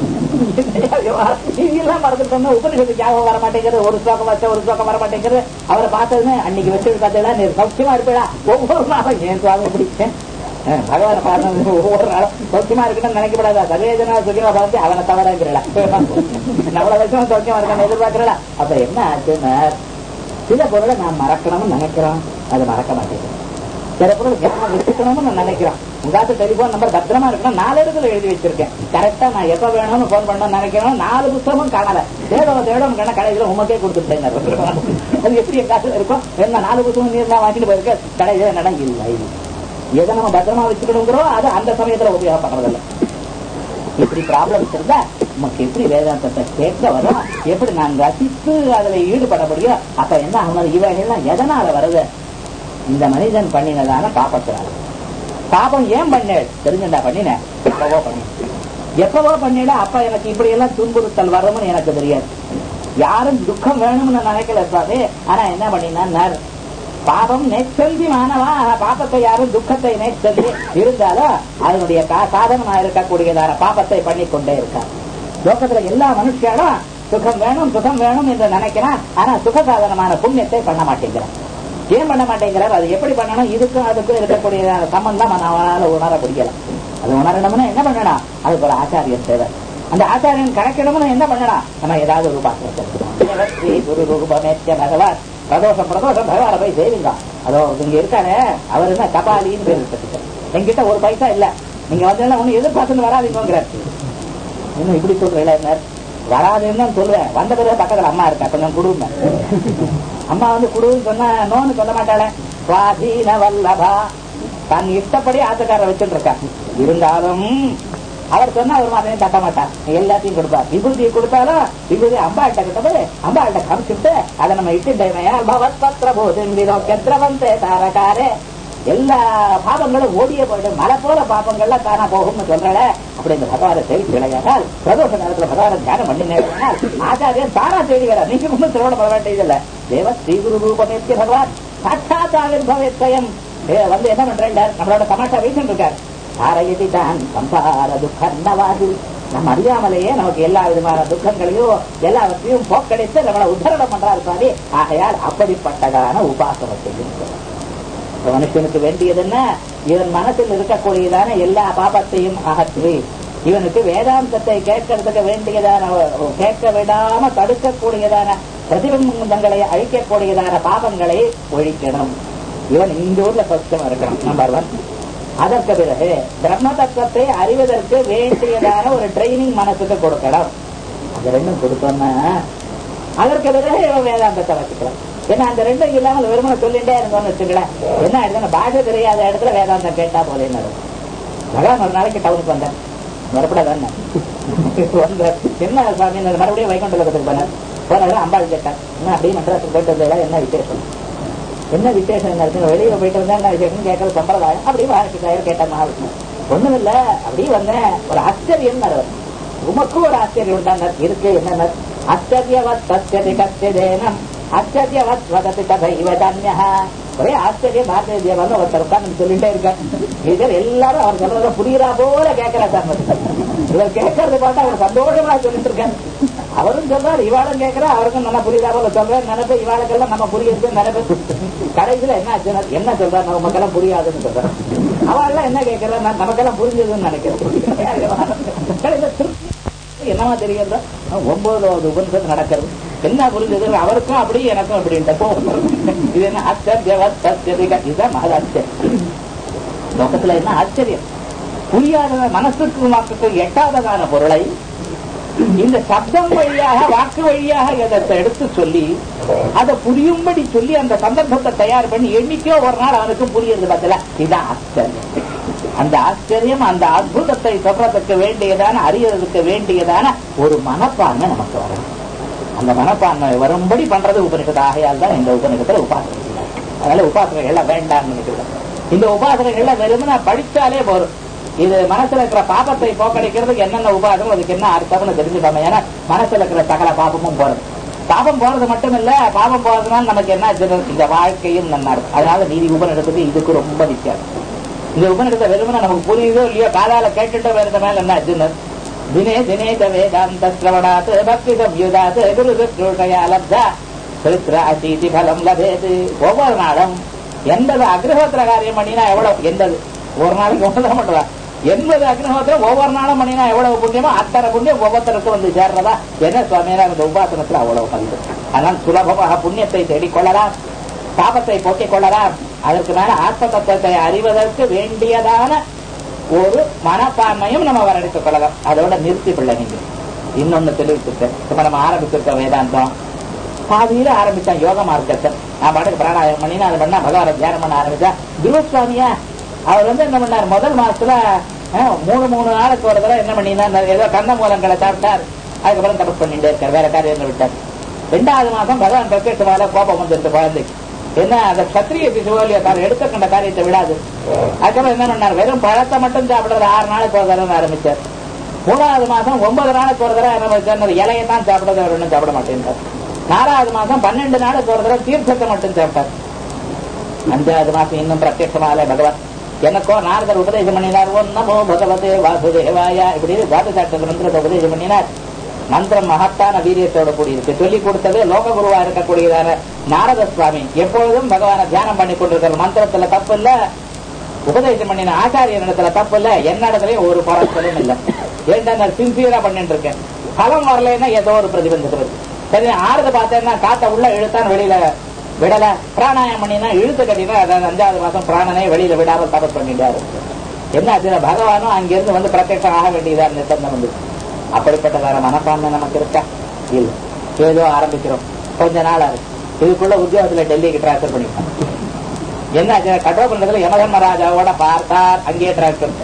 இதெல்லாம் மறந்துட்டோம்னா உபநிஷத்து ஞாபகம் வர மாட்டேங்கிறது ஒரு ஸ்லோகம் வச்ச ஒரு ஸ்லோகம் வர மாட்டேங்கிறது அவரை பார்த்ததுன்னு அன்னைக்கு வச்சு பார்த்தீங்கன்னா நீ சௌக்கியமா இருப்பா ஒவ்வொரு நாளும் ஏன் சுவாமி பிடிச்சேன் பகவான பாருங்க ஒவ்வொரு நாளும் சௌக்கியமா இருக்குன்னு நினைக்கப்படாதா சகேஜனா சுகிமா பார்த்து அவனை தவறாங்கிறா நம்மள வருஷம் சௌக்கியமா இருக்கான்னு எதிர்பார்க்கிறா அப்ப என்ன ஆச்சுன்னா சில பொருளை நான் மறக்கணும்னு நினைக்கிறோம் அது மறக்க மாட்டேங்குது சில பொருள் ஞாபகம் வச்சுக்கணும்னு நான் நினைக்கிறேன் உங்காத்து டெலிபோன் நம்பர் பத்திரமா இருக்கணும் நாலு இடத்துல எழுதி வச்சிருக்கேன் கரெக்டா நான் எப்ப வேணும்னு போன் பண்ணணும்னு நினைக்கிறேன் நாலு புத்தகமும் காணல தேடம் தேடம் கண்ண கடையில உமக்கே கொடுத்துட்டேன் அது எப்படி என் காசுல இருக்கும் என்ன நாலு புத்தகம் நீர் தான் வாங்கிட்டு போயிருக்க கடையில நடம் இல்லை எதை நம்ம பத்திரமா வச்சுக்கணுங்கிறோம் அது அந்த சமயத்துல உபயோகப்படுறதில்ல இப்படி ப்ராப்ளம்ஸ் இருந்தா நமக்கு எப்படி வேதாந்தத்தை கேட்க வரும் எப்படி நான் ரசித்து அதுல ஈடுபட முடியும் அப்ப என்ன ஆகும் இவைகள்லாம் எதனால வருது இந்த மனிதன் பண்ணினதான பாப்பத்தினால பாபம் ஏன் பண்ணேன் தெரிஞ்சுண்டா பண்ணினேன் எப்பவோ பண்ணி எப்பவோ பண்ணிட அப்ப எனக்கு இப்படி எல்லாம் துன்புறுத்தல் வரும்னு எனக்கு தெரியாது யாரும் துக்கம் வேணும்னு நினைக்கல சுவாமி ஆனா என்ன பண்ணினார் பாபம் நெச்சந்தி மாணவா பாப்பத்தை யாரும் துக்கத்தை நெச்சந்தி இருந்தாலும் அதனுடைய கா- சாதனமா இருக்கக்கூடியதான பாபத்தை பண்ணி கொண்டே இருக்கார் லோகத்துல எல்லா மனுஷியாலும் சுகம் வேணும் சுகம் வேணும் என்று நினைக்கிறான் ஆனா சுக சாதனமான புண்ணியத்தை பண்ண மாட்டேங்கிறான் ஏன் பண்ண மாட்டேங்கிறார் அது எப்படி பண்ணணும் இதுக்கும் அதுக்கும் இருக்கக்கூடிய சம்பந்தம் அவனால உணர முடியல அது உணரணும்னா என்ன பண்ணணும் அதுக்கு ஒரு ஆச்சாரியன் தேவை அந்த ஆச்சாரியன் கணக்கிடணும்னு என்ன பண்ணணும் நம்ம ஏதாவது ஒரு உபாசனை குரு ரூபமேத்திய பகவான் பிரதோஷம் பிரதோஷம் பகவான போய் சேவிங்க அதோ இங்க இருக்கானே அவர் என்ன கபாலின்னு பேர் இருக்கு என்கிட்ட ஒரு பைசா இல்ல நீங்க வந்து ஒண்ணு எதிர்பார்த்துன்னு வராதீங்கிறார் இன்னும் இப்படி சொல்றீங்களா என்ன வராதுன்னு தான் சொல்லுவேன் வந்த பிறகு பக்கத்துல அம்மா இருக்கா கொஞ்சம் குடும்ப அம்மா வந்து குடுன்னு சொன்னா நோன்னு சொல்ல மாட்டாளே சுவாதீன வல்லபா தன் இஷ்டப்படி ஆத்துக்காரரை வச்சுட்டு இருக்கா இருந்தாலும் அவர் சொன்னா அவர் மாதிரியும் தட்ட மாட்டார் எல்லாத்தையும் கொடுப்பார் விபூதியை கொடுத்தாலும் விபூதி அம்பாள்கிட்ட கிட்ட போய் அம்பாள்கிட்ட காமிச்சுட்டு அதை நம்ம இட்டுட்டேமையா பவத் பத்திர போதும் கெத்திரவந்தே தாரகாரே எல்லா பாபங்களும் ஓடிய போயிடும் மலை போல பாபங்கள்லாம் தானா போகும்னு சொல்றால அப்படி இந்த பகவானை தேடி விளையாடால் பிரதோஷ நேரத்துல பகவான தியானம் பண்ணி நேரினால் ஆச்சாரியன் தானா தேடி வர நீங்க ஒன்றும் சிரவணம் பண்ண வேண்டியதில்ல தேவ ஸ்ரீகுரு ரூபமேத்திய பகவான் சாட்சாத் ஆவிர்பவேத்வயம் வந்து என்ன பண்றேன் நம்மளோட தமாஷா வீசிட்டு இருக்கார் தாரயதி தான் சம்சார துக்கன்னவாதி நம்ம அறியாமலேயே நமக்கு எல்லா விதமான துக்கங்களையும் எல்லாவற்றையும் போக்கடித்து நம்மளை உத்தரணம் பண்றாரு சுவாமி ஆகையால் அப்படிப்பட்டதான உபாசனத்தை இருக்கிறோம் இப்ப மனுஷனுக்கு வேண்டியது என்ன இவன் மனசில் இருக்கக்கூடியதான எல்லா பாபத்தையும் அகற்றி இவனுக்கு வேதாந்தத்தை கேட்கறதுக்கு வேண்டியதான கேட்க விடாம தடுக்கக்கூடியதான பிரதிபந்தங்களை அழிக்கக்கூடியதான பாபங்களை ஒழிக்கணும் இவன் இந்த ஊர்ல பட்சம் இருக்கணும் நம்பர் ஒன் அதற்கு பிறகு பிரம்ம தத்துவத்தை அறிவதற்கு வேண்டியதான ஒரு ட்ரைனிங் மனசுக்கு கொடுக்கணும் அது ரெண்டும் கொடுத்தோம்னா அதற்கு பிறகு இவன் வேதாந்தத்தை வச்சுக்கலாம் ஏன்னா அந்த ரெண்டும் இல்லாமல் வெறுமனை சொல்லிட்டே இருந்தோம்னு வச்சுக்கல என்ன ஆயிடுதுன்னா பாஷை தெரியாத இடத்துல வேதாந்தம் கேட்டா போலேன்னு பகவான் ஒரு நாளைக்கு டவுனுக்கு வந்தேன் வரப்படாதான் வந்த என்ன சுவாமி இந்த மறுபடியும் வைகுண்டலத்துக்கு போனேன் போனதுல அம்பாள் கேட்டேன் என்ன அப்படியே மட்ராஸுக்கு போயிட்டு வந்தா என்ன விசேஷம் என்ன விசேஷம் என்ன இருக்கு வெளியில போயிட்டு வந்தா என்ன விசேஷம் கேட்கறது சம்பிரதாயம் அப்படியே மகாராஷ்டிராயர் கேட்டேன் மகாவிஷ்ணு ஒண்ணும் இல்ல அப்படியே வந்தேன் ஒரு ஆச்சரியம் உமக்கும் ஒரு ஆச்சரியம் தான் இருக்கு என்ன ஆச்சரியவத் சத்தியதி கத்தியதேனம் ஆச்சரியவத் வதத்தி கதைவ தன்யா ஒரே ஆச்சரியம் பாரதிய தேவன் ஒருத்தர் உட்கார்ந்து சொல்லிட்டே இருக்கார் இதர் எல்லாரும் அவர் சொல்றத புரியுறா போல கேட்கிறா சார் இவர் கேட்கறது பார்த்தா அவர் சந்தோஷமா சொல்லிட்டு இருக்காரு அவரும் சொல்றாரு இவாளும் கேட்கிறா அவருக்கும் நல்லா புரியுதா போல சொல்றாரு நினைப்பு இவாளுக்கெல்லாம் நம்ம புரியுது நினைப்பு கடைசியில என்ன ஆச்சுன்னா என்ன சொல்றாரு நமக்கெல்லாம் புரியாதுன்னு சொல்றாரு அவள் என்ன கேட்கிறா நமக்கெல்லாம் புரிஞ்சதுன்னு நினைக்கிறேன் என்னவா தெரியுதா ஒன்பதாவது உபனிஷத்து நடக்கிறது என்ன புரிஞ்சது அவருக்கும் அப்படி எனக்கும் அப்படின்ட்டு இது என்ன ஆச்சரிய இதுதான் மகா ஆச்சரியம் லோகத்துல என்ன ஆச்சரியம் புரியாத மனசுக்கு வாக்குக்கு எட்டாததான பொருளை இந்த சப்தம் வழியாக வாக்கு வழியாக எதை எடுத்து சொல்லி அதை புரியும்படி சொல்லி அந்த சந்தர்ப்பத்தை தயார் பண்ணி எண்ணிக்கையோ ஒரு நாள் அவனுக்கு புரியுது பார்த்தல இதுதான் ஆச்சரியம் அந்த ஆச்சரியம் அந்த அற்புதத்தை சொல்றதுக்கு வேண்டியதான அறியறதுக்கு வேண்டியதான ஒரு மனப்பான்மை நமக்கு வரும் அந்த மனப்பான்மை வரும்படி பண்றது உபனிஷத்து ஆகையால் தான் இந்த உபனிஷத்துல உபாசனை அதனால உபாசனைகள்லாம் வேண்டாம்னு நினைக்கிறேன் இந்த உபாசனைகள்ல வெறுமனா படிச்சாலே போதும் இது மனசுல இருக்கிற பாபத்தை போக்கடிக்கிறதுக்கு என்னென்ன உபாசனம் அதுக்கு என்ன அர்த்தம்னு தெரிஞ்சுக்கோங்க ஏன்னா மனசுல இருக்கிற சகல பாபமும் போறது பாபம் போறது மட்டும் இல்ல பாபம் போறதுனால நமக்கு என்ன இந்த வாழ்க்கையும் நல்லா இருக்கும் அதனால நீதி உபனிடத்துக்கு இதுக்கு ரொம்ப வித்தியாசம் இந்த உபநிடத்தை வெறுமனை நமக்கு புரியுதோ இல்லையோ காதால கேட்டுட்டோ வேற மேல என்ன ஆச்சுன்னு தினே தினே வேதாந்த சிரவணாத் பக்தி சம்யுதாத் குரு சுஷ்ரூஷயா லப்தா சரித்திர அசீதி பலம் லபேது ஒவ்வொரு நாளும் எண்பது அக்னிஹோத்திர காரியம் பண்ணினா எவ்வளவு எண்பது ஒரு நாளைக்கு ஒன்றுதான் பண்றா எண்பது அக்னிஹோத்திரம் ஒவ்வொரு நாளும் பண்ணினா எவ்வளவு புண்ணியமோ அத்தனை புண்ணியம் ஒவ்வொருத்தருக்கும் வந்து சேர்றதா என்ன சுவாமியா இந்த உபாசனத்துல அவ்வளவு மதிப்பு அதனால் சுலபமாக புண்ணியத்தை தேடிக்கொள்ளலாம் பாபத்தை போக்கிக் கொள்ளலாம் அதற்கு மேல ஆத்ம தத்துவத்தை அறிவதற்கு வேண்டியதான ஒரு மனப்பான்மையும் நம்ம வரடித்துக் கொள்ளலாம் அதோட நிறுத்தி பிள்ளை நீங்க இன்னொன்னு தெரிவிச்சிருக்கேன் இப்ப நம்ம ஆரம்பிச்சிருக்கோம் வேதாந்தம் பாதியில ஆரம்பிச்சான் யோக மார்க்கத்தை நான் பாட்டுக்கு பிராணாயம் பண்ணி அதை பண்ணா பகவான தியானம் பண்ண ஆரம்பிச்சா குருசுவாமியா அவர் வந்து என்ன பண்ணார் முதல் மாசத்துல மூணு மூணு நாளுக்கு ஒரு தடவை என்ன பண்ணினா ஏதோ கந்த மூலங்களை சாப்பிட்டார் அதுக்கப்புறம் தபஸ் பண்ணிட்டே இருக்கார் வேற காரியம் விட்டார் ரெண்டாவது மாசம் பகவான் பிரத்யட்சமால கோபம் வந்துருக்கு குழந்தைக்கு என்ன அந்த சத்திரிய பிசுவோலிய தான் எடுத்துக்கொண்ட காரியத்தை விடாது அதுக்கப்புறம் என்ன பண்ணார் வெறும் பழத்தை மட்டும் சாப்பிடுறது ஆறு நாளைக்கு ஒரு தடவை ஆரம்பிச்சார் மூணாவது மாசம் ஒன்பது நாளைக்கு ஒரு தடவை ஆரம்பிச்சார் இலையை தான் சாப்பிடுறது அவர் ஒன்றும் சாப்பிட மாட்டேன்றார் நாலாவது மாசம் பன்னெண்டு நாளைக்கு ஒரு தடவை தீர்த்தத்தை மட்டும் சாப்பிட்டார் அஞ்சாவது மாசம் இன்னும் பிரத்யட்சமால பகவான் எனக்கோ நாரதர் உபதேசம் பண்ணினார் ஓம் நமோ பகவதே வாசுதேவாய இப்படி வாதசாட்ட மந்திரத்தை உபதேசம் பண்ணினார் மந்திரம் மகத்தான வீரியத்தோட கூடியிருக்கு சொல்லி கொடுத்தது லோக குருவா இருக்கக்கூடியதான நாரத சுவாமி எப்பொழுதும் பகவான தியானம் பண்ணி கொண்டிருக்கிற மந்திரத்துல தப்பு இல்ல உபதேசம் பண்ணின ஆச்சாரியனிடத்துல தப்பு இல்ல என்னிடத்துலயும் ஒரு பரஸ்பரம் இல்ல ஏன்டா நான் சின்சியரா பண்ணிட்டு இருக்கேன் பலம் வரலைன்னா ஏதோ ஒரு பிரதிபந்தம் இருக்கு சரி ஆறுது பார்த்தேன்னா காத்த உள்ள இழுத்தான் வெளியில விடல பிராணாயம் பண்ணினா இழுத்து கட்டினா அதாவது அஞ்சாவது மாசம் பிராணனை வெளியில விடாமல் தபஸ் பண்ணிட்டாரு என்ன ஆச்சு பகவானும் அங்கிருந்து வந்து பிரத்யட்சம் ஆக வேண்டியதா நிர்பந்தம் வந்து அப்படிப்பட்டதான மனப்பான்மை நமக்கு இருக்கா இல்ல ஏதோ ஆரம்பிக்கிறோம் கொஞ்ச நாள் ஆகுது இதுக்குள்ள உத்தியோகத்துல டெல்லிக்கு டிரான்ஸ்பர் பண்ணிக்கலாம் என்ன கட்டோ பண்றதுல யமதர்மராஜாவோட பார்த்தார் அங்கேயே டிரான்ஸ்பர்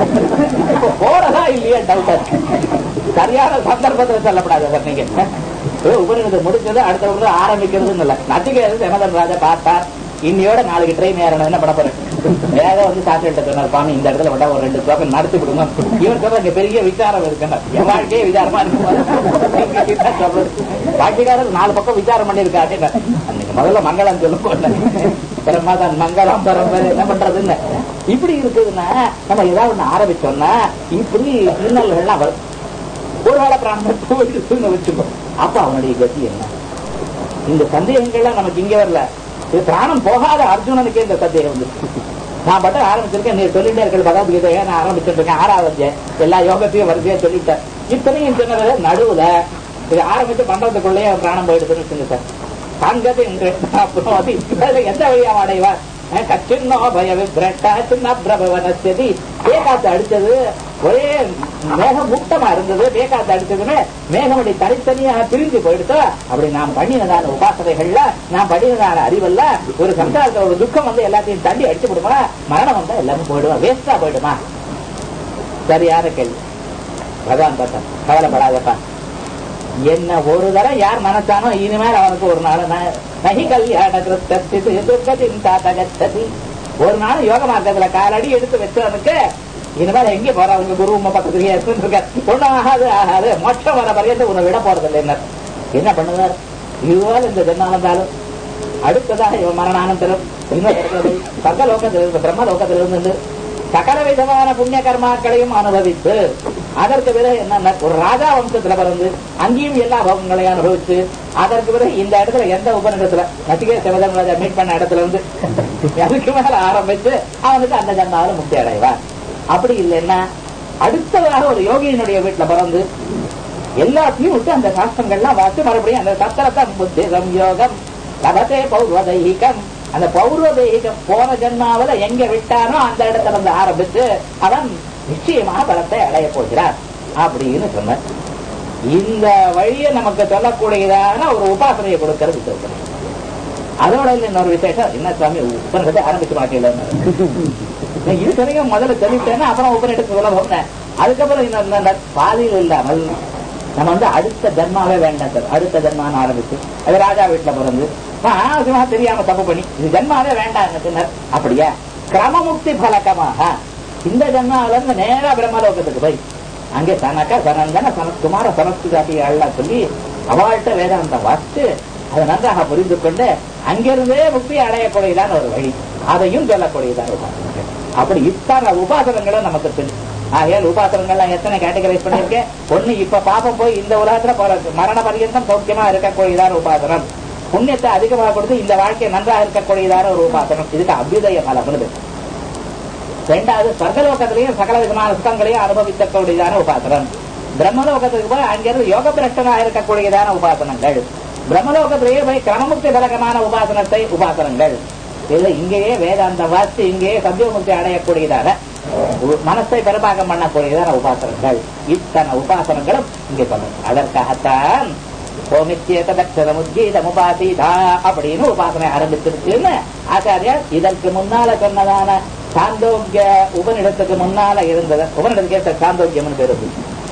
போறதா இல்லையா டவுட் சரியான சந்தர்ப்பத்தில் சொல்லப்படாது சார் நீங்க உபநிடத்தை முடிச்சது அடுத்த ஒரு ஆரம்பிக்கிறது இல்ல நச்சிக்கிறது யமதன் ராஜா பார்த்தார் இன்னையோட நாளைக்கு ட்ரெயின் ஏறணும் என்ன பண்ண போறேன் வேக வந்து சாப்பிட்டு சொன்னார் சுவாமி இந்த இடத்துல விட்டா ஒரு ரெண்டு ஸ்லோகம் நடத்தி விடுங்க இவர் சொல்ற இங்க பெரிய விசாரம் இருக்குன்னா என் வாழ்க்கையே விசாரமா இருக்கு பாட்டிக்காரர் நாலு பக்கம் விசாரம் பண்ணிருக்காரு அன்னைக்கு முதல்ல மங்களம் சொல்லும் போல பிரம்மாதான் மங்களம் பரம்பரை என்ன பண்றதுன்னு இப்படி இருக்குதுன்னா நம்ம ஏதாவது ஒண்ணு ஆரம்பிச்சோம்னா இப்படி இன்னல்கள்லாம் வரும் ஒரு வேளை பிராமணன் போயிடுச்சுன்னு வச்சுக்கோ அப்ப அவனுடைய கதி என்ன இந்த சந்தேகங்கள்லாம் நமக்கு இங்க வரல இது பிராணம் போகாத அர்ஜுனனுக்கே இந்த சந்தேகம் வந்து நான் மட்டும் ஆரம்பிச்சிருக்கேன் நீ சொல்லிட்டே இருக்கிற பகவத்கீதையை நான் ஆரம்பிச்சிட்டு இருக்கேன் ஆறாவது அத்தியாயம். எல்லா யோகத்தையும் வரிசையா சொல்லிட்டேன் இத்தனையும் சொன்னது நடுவுல இது ஆரம்பிச்சு பண்றதுக்குள்ளேயே அவன் பிராணம் போயிடுதுன்னு வச்சுங்க சார் காண்கது என்று அப்புறம் அது இதுல எந்த வழியா அடைவார் கச்சின்னோ பய விப்ரட்டா சின்ன பிரபவனஸ்தி வேகாத்து அடிச்சது ஒரே மேகம் முக்தமா இருந்தது வேகாத்து அடிச்சதுன்னு மேகம் அப்படி தனித்தனியாக பிரிஞ்சு போயிடுச்சு அப்படி நாம் பண்ணினதான உபாசனைகள்ல நாம் பண்ணினதான அறிவல்ல ஒரு சம்சாரத்துல ஒரு துக்கம் வந்து எல்லாத்தையும் தள்ளி அடிச்சு விடுமா மரணம் வந்தா எல்லாமே போயிடுமா வேஸ்டா போயிடுமா சரியான கேள்வி பகவான் பார்த்தா கவலைப்படாதப்பா என்ன ஒரு தடவை யார் நினைச்சானோ இனிமேல் அவனுக்கு ஒரு நாள் ந- நகி கல்யாண கிருத்தத்தி துர்கதின் தாத்தகத்ததி ஒரு நாள் யோக மார்க்கத்துல காலடி எடுத்து வச்சவனுக்கு இனிமேல் எங்க போற அவங்க குரு உமா பக்கத்துலயே இருக்க ஒண்ணும் ஆகாது ஆகாது மோட்சம் வர பரியந்த உன்னை விட போறது இல்லை என்ன என்ன பண்ணுவார் இதுவால் இந்த ஜென்மானந்தாலும் அடுத்ததாக இவன் மரணானந்தரம் இன்னும் இருக்கிறது சர்க்க லோகத்திலிருந்து பிரம்ம லோகத்திலிருந்து சகல விதமான புண்ணிய கர்மாக்களையும் அனுபவித்து அதற்கு பிறகு என்ன ஒரு ராஜா வம்சத்துல பிறந்து அங்கேயும் எல்லா போகங்களையும் அனுபவிச்சு அதற்கு பிறகு இந்த இடத்துல எந்த உபநிடத்துல நசிகே சிவதம் ராஜா மீட் பண்ண இடத்துல இருந்து அதுக்கு மேல ஆரம்பிச்சு அவனுக்கு அந்த ஜன்மாவில முக்தி அடைவார் அப்படி இல்லைன்னா அடுத்ததாக ஒரு யோகியினுடைய வீட்டுல பிறந்து எல்லாத்தையும் விட்டு அந்த சாஸ்திரங்கள்லாம் பார்த்து மறுபடியும் அந்த சத்திரத்தம் புத்தி சம்யோகம் லபத்தே பௌர்வதைகம் அந்த பௌர்வதைகம் போன ஜென்மாவில எங்க விட்டானோ அந்த இடத்துல இருந்து ஆரம்பிச்சு அவன் நிச்சயமாக பலத்தை அடைய போகிறார் அப்படின்னு சொன்னார் இந்த வழியை நமக்கு சொல்லக்கூடியதான ஒரு உபாசனையை கொடுக்கிறது சொல்றேன் அதோட இல்ல இன்னொரு விசேஷம் என்ன சுவாமி உபனிடத்தை ஆரம்பிச்சு மாட்டேன் இது தெரியும் முதல்ல சொல்லிட்டேன்னா அப்புறம் உபனிடத்து சொல்ல போனேன் அதுக்கப்புறம் இன்னொரு இந்த பாதியில் இல்லாமல் நம்ம வந்து அடுத்த ஜென்மாவே வேண்டாம் சார் அடுத்த ஜென்மான்னு ஆரம்பிச்சு அது ராஜா வீட்டுல பிறந்து ஆசிரமா தெரியாம தப்பு பண்ணி இது ஜென்மாவே வேண்டாம் பின்னர் அப்படியா கிரமமுக்தி பலகமாக இந்த ஜென்மாவில இருந்து நேரா பிரம்மலோகத்துக்கு போய் அங்கே சனக சனந்தன சனத்குமார சனஸ்துதாட்டி எல்லாம் சொல்லி அவள்கிட்ட வேதாந்தம் வாசித்து அதை நன்றாக புரிந்து கொண்டு அங்கிருந்தே முக்தி அடையக்கூடியதான ஒரு வழி அதையும் சொல்லக்கூடியதான உபாசனங்கள் அப்படி இத்தனை உபாசனங்களும் நமக்கு தெரியும் ஆகையால் உபாசனங்கள்லாம் எத்தனை கேட்டகரைஸ் பண்ணிருக்கேன் ஒண்ணு இப்ப பாப்பம் போய் இந்த உலகத்துல போற மரண பரியந்தம் சௌக்கியமா இருக்கக்கூடியதான உபாசனம் புண்ணியத்தை அதிகமாக கொடுத்து இந்த வாழ்க்கை நன்றாக இருக்கக்கூடியதான ஒரு உபாசனம் இதுக்கு அபியுதய பலம்னு ரெண்டாவது சர்க்கலோகத்திலையும் சகல விதமான சுகங்களையும் அனுபவிக்கக்கூடியதான உபாசனம் பிரம்மலோகத்துக்கு போய் அங்கிருந்து யோக பிரஷ்டனாக இருக்கக்கூடியதான உபாசனங்கள் பிரம்மலோகத்திலேயே போய் கிரமமுக்தி பலகமான உபாசனத்தை உபாசனங்கள் இல்ல இங்கேயே வேதாந்த வாசி இங்கேயே சத்தியமுக்தி அடையக்கூடியதான மனசை பெருமாகம் பண்ணக்கூடியதான உபாசனங்கள் இத்தனை உபாசனங்களும் இங்கே சொல்லணும் அதற்காகத்தான் உபாசிதா அப்படின்னு உபாசனை ஆரம்பிச்சிருச்சுன்னு ஆச்சாரியார் இதற்கு முன்னால சொன்னதான சாந்தோக்கிய உபனிடத்துக்கு முன்னால இருந்தது உபனிடத்துக்கு சாந்தோக்கியம்னு பேரு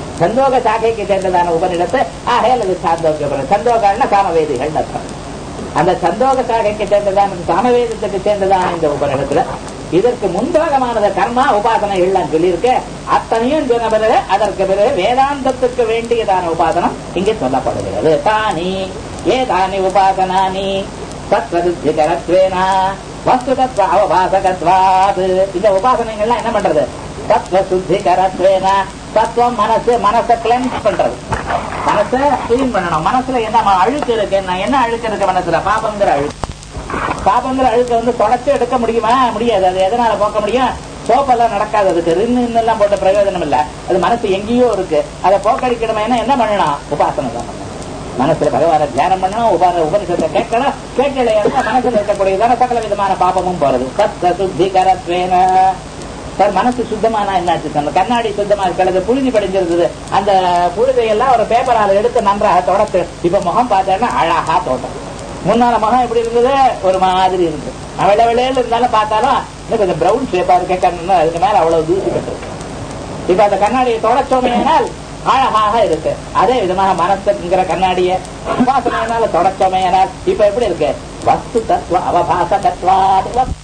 சந்தோக சாக்கைக்கு சேர்ந்ததான உபனிடத்தை ஆகையால் அது சாந்தோக்கியம் சந்தோகம்னா சாமவேதிகள் அர்த்தம் அந்த சந்தோக சாகைக்கு சேர்ந்ததான் சாமவேதத்துக்கு சேர்ந்ததான் இந்த உபநிடத்துல இதற்கு முன்பாகமானத கர்மா உபாசனை எல்லாம் சொல்லியிருக்க அத்தனையும் சொன்ன பிறகு அதற்கு பிறகு வேதாந்தத்துக்கு வேண்டியதான உபாசனம் இங்கே சொல்லப்படுகிறது தானி ஏதானி உபாசனானி தத்வதுத்திகரத்வேனா வஸ்து தத்துவ அவபாசகத்வாது இந்த உபாசனைகள்லாம் என்ன பண்றது தத்துவ சுத்திகரத்வேனா தத்துவம் மனசு மனசை கிளென்ஸ் பண்றது மனசை கிளீன் பண்ணணும் மனசுல என்ன அழுக்கு இருக்கு என்ன என்ன அழுக்கு இருக்கு மனசுல பாபங்கிற அழுக்கு பாபங்கிற அழுக்க வந்து தொடச்சு எடுக்க முடியுமா முடியாது அது எதனால போக்க முடியும் சோப்பெல்லாம் நடக்காது அதுக்கு ரின்னு இன்னெல்லாம் போட்ட பிரயோஜனம் இல்ல அது மனசு எங்கேயோ இருக்கு அதை போக்கடிக்கணுமே என்ன பண்ணணும் உபாசனை தான் பண்ணணும் மனசுல பகவான தியானம் பண்ணணும் உபார உபனிஷத்தை கேட்கணும் கேட்கலையா மனசுல இருக்கக்கூடியதான சகல விதமான பாபமும் போறது சத்த சுத்திகரத்வேன சார் மனசு சுத்தமானா என்னாச்சு அந்த கண்ணாடி சுத்தமா இருக்கிறது புழுதி படிஞ்சிருந்தது அந்த புழுதையெல்லாம் ஒரு பேப்பரால எடுத்து நன்றாக தொடச்சு இப்ப முகம் பார்த்தேன்னா அழகா தோட்டம் முன்னால முகம் எப்படி இருந்தது ஒரு மாதிரி இருந்தது வெள்ளை வெள்ளையில இருந்தாலும் பார்த்தாலும் இன்னும் கொஞ்சம் பிரவுன் ஷேப்பா இருக்க கண்ணு அதுக்கு மேல அவ்வளவு தூசி கட்டு இப்ப அந்த கண்ணாடியை தொடச்சோமையினால் அழகாக இருக்கு அதே விதமாக மனசுங்கிற கண்ணாடிய உபாசனையினால தொடச்சோமையினால் இப்ப எப்படி இருக்கு வஸ்து தத்துவ அவபாச தத்துவா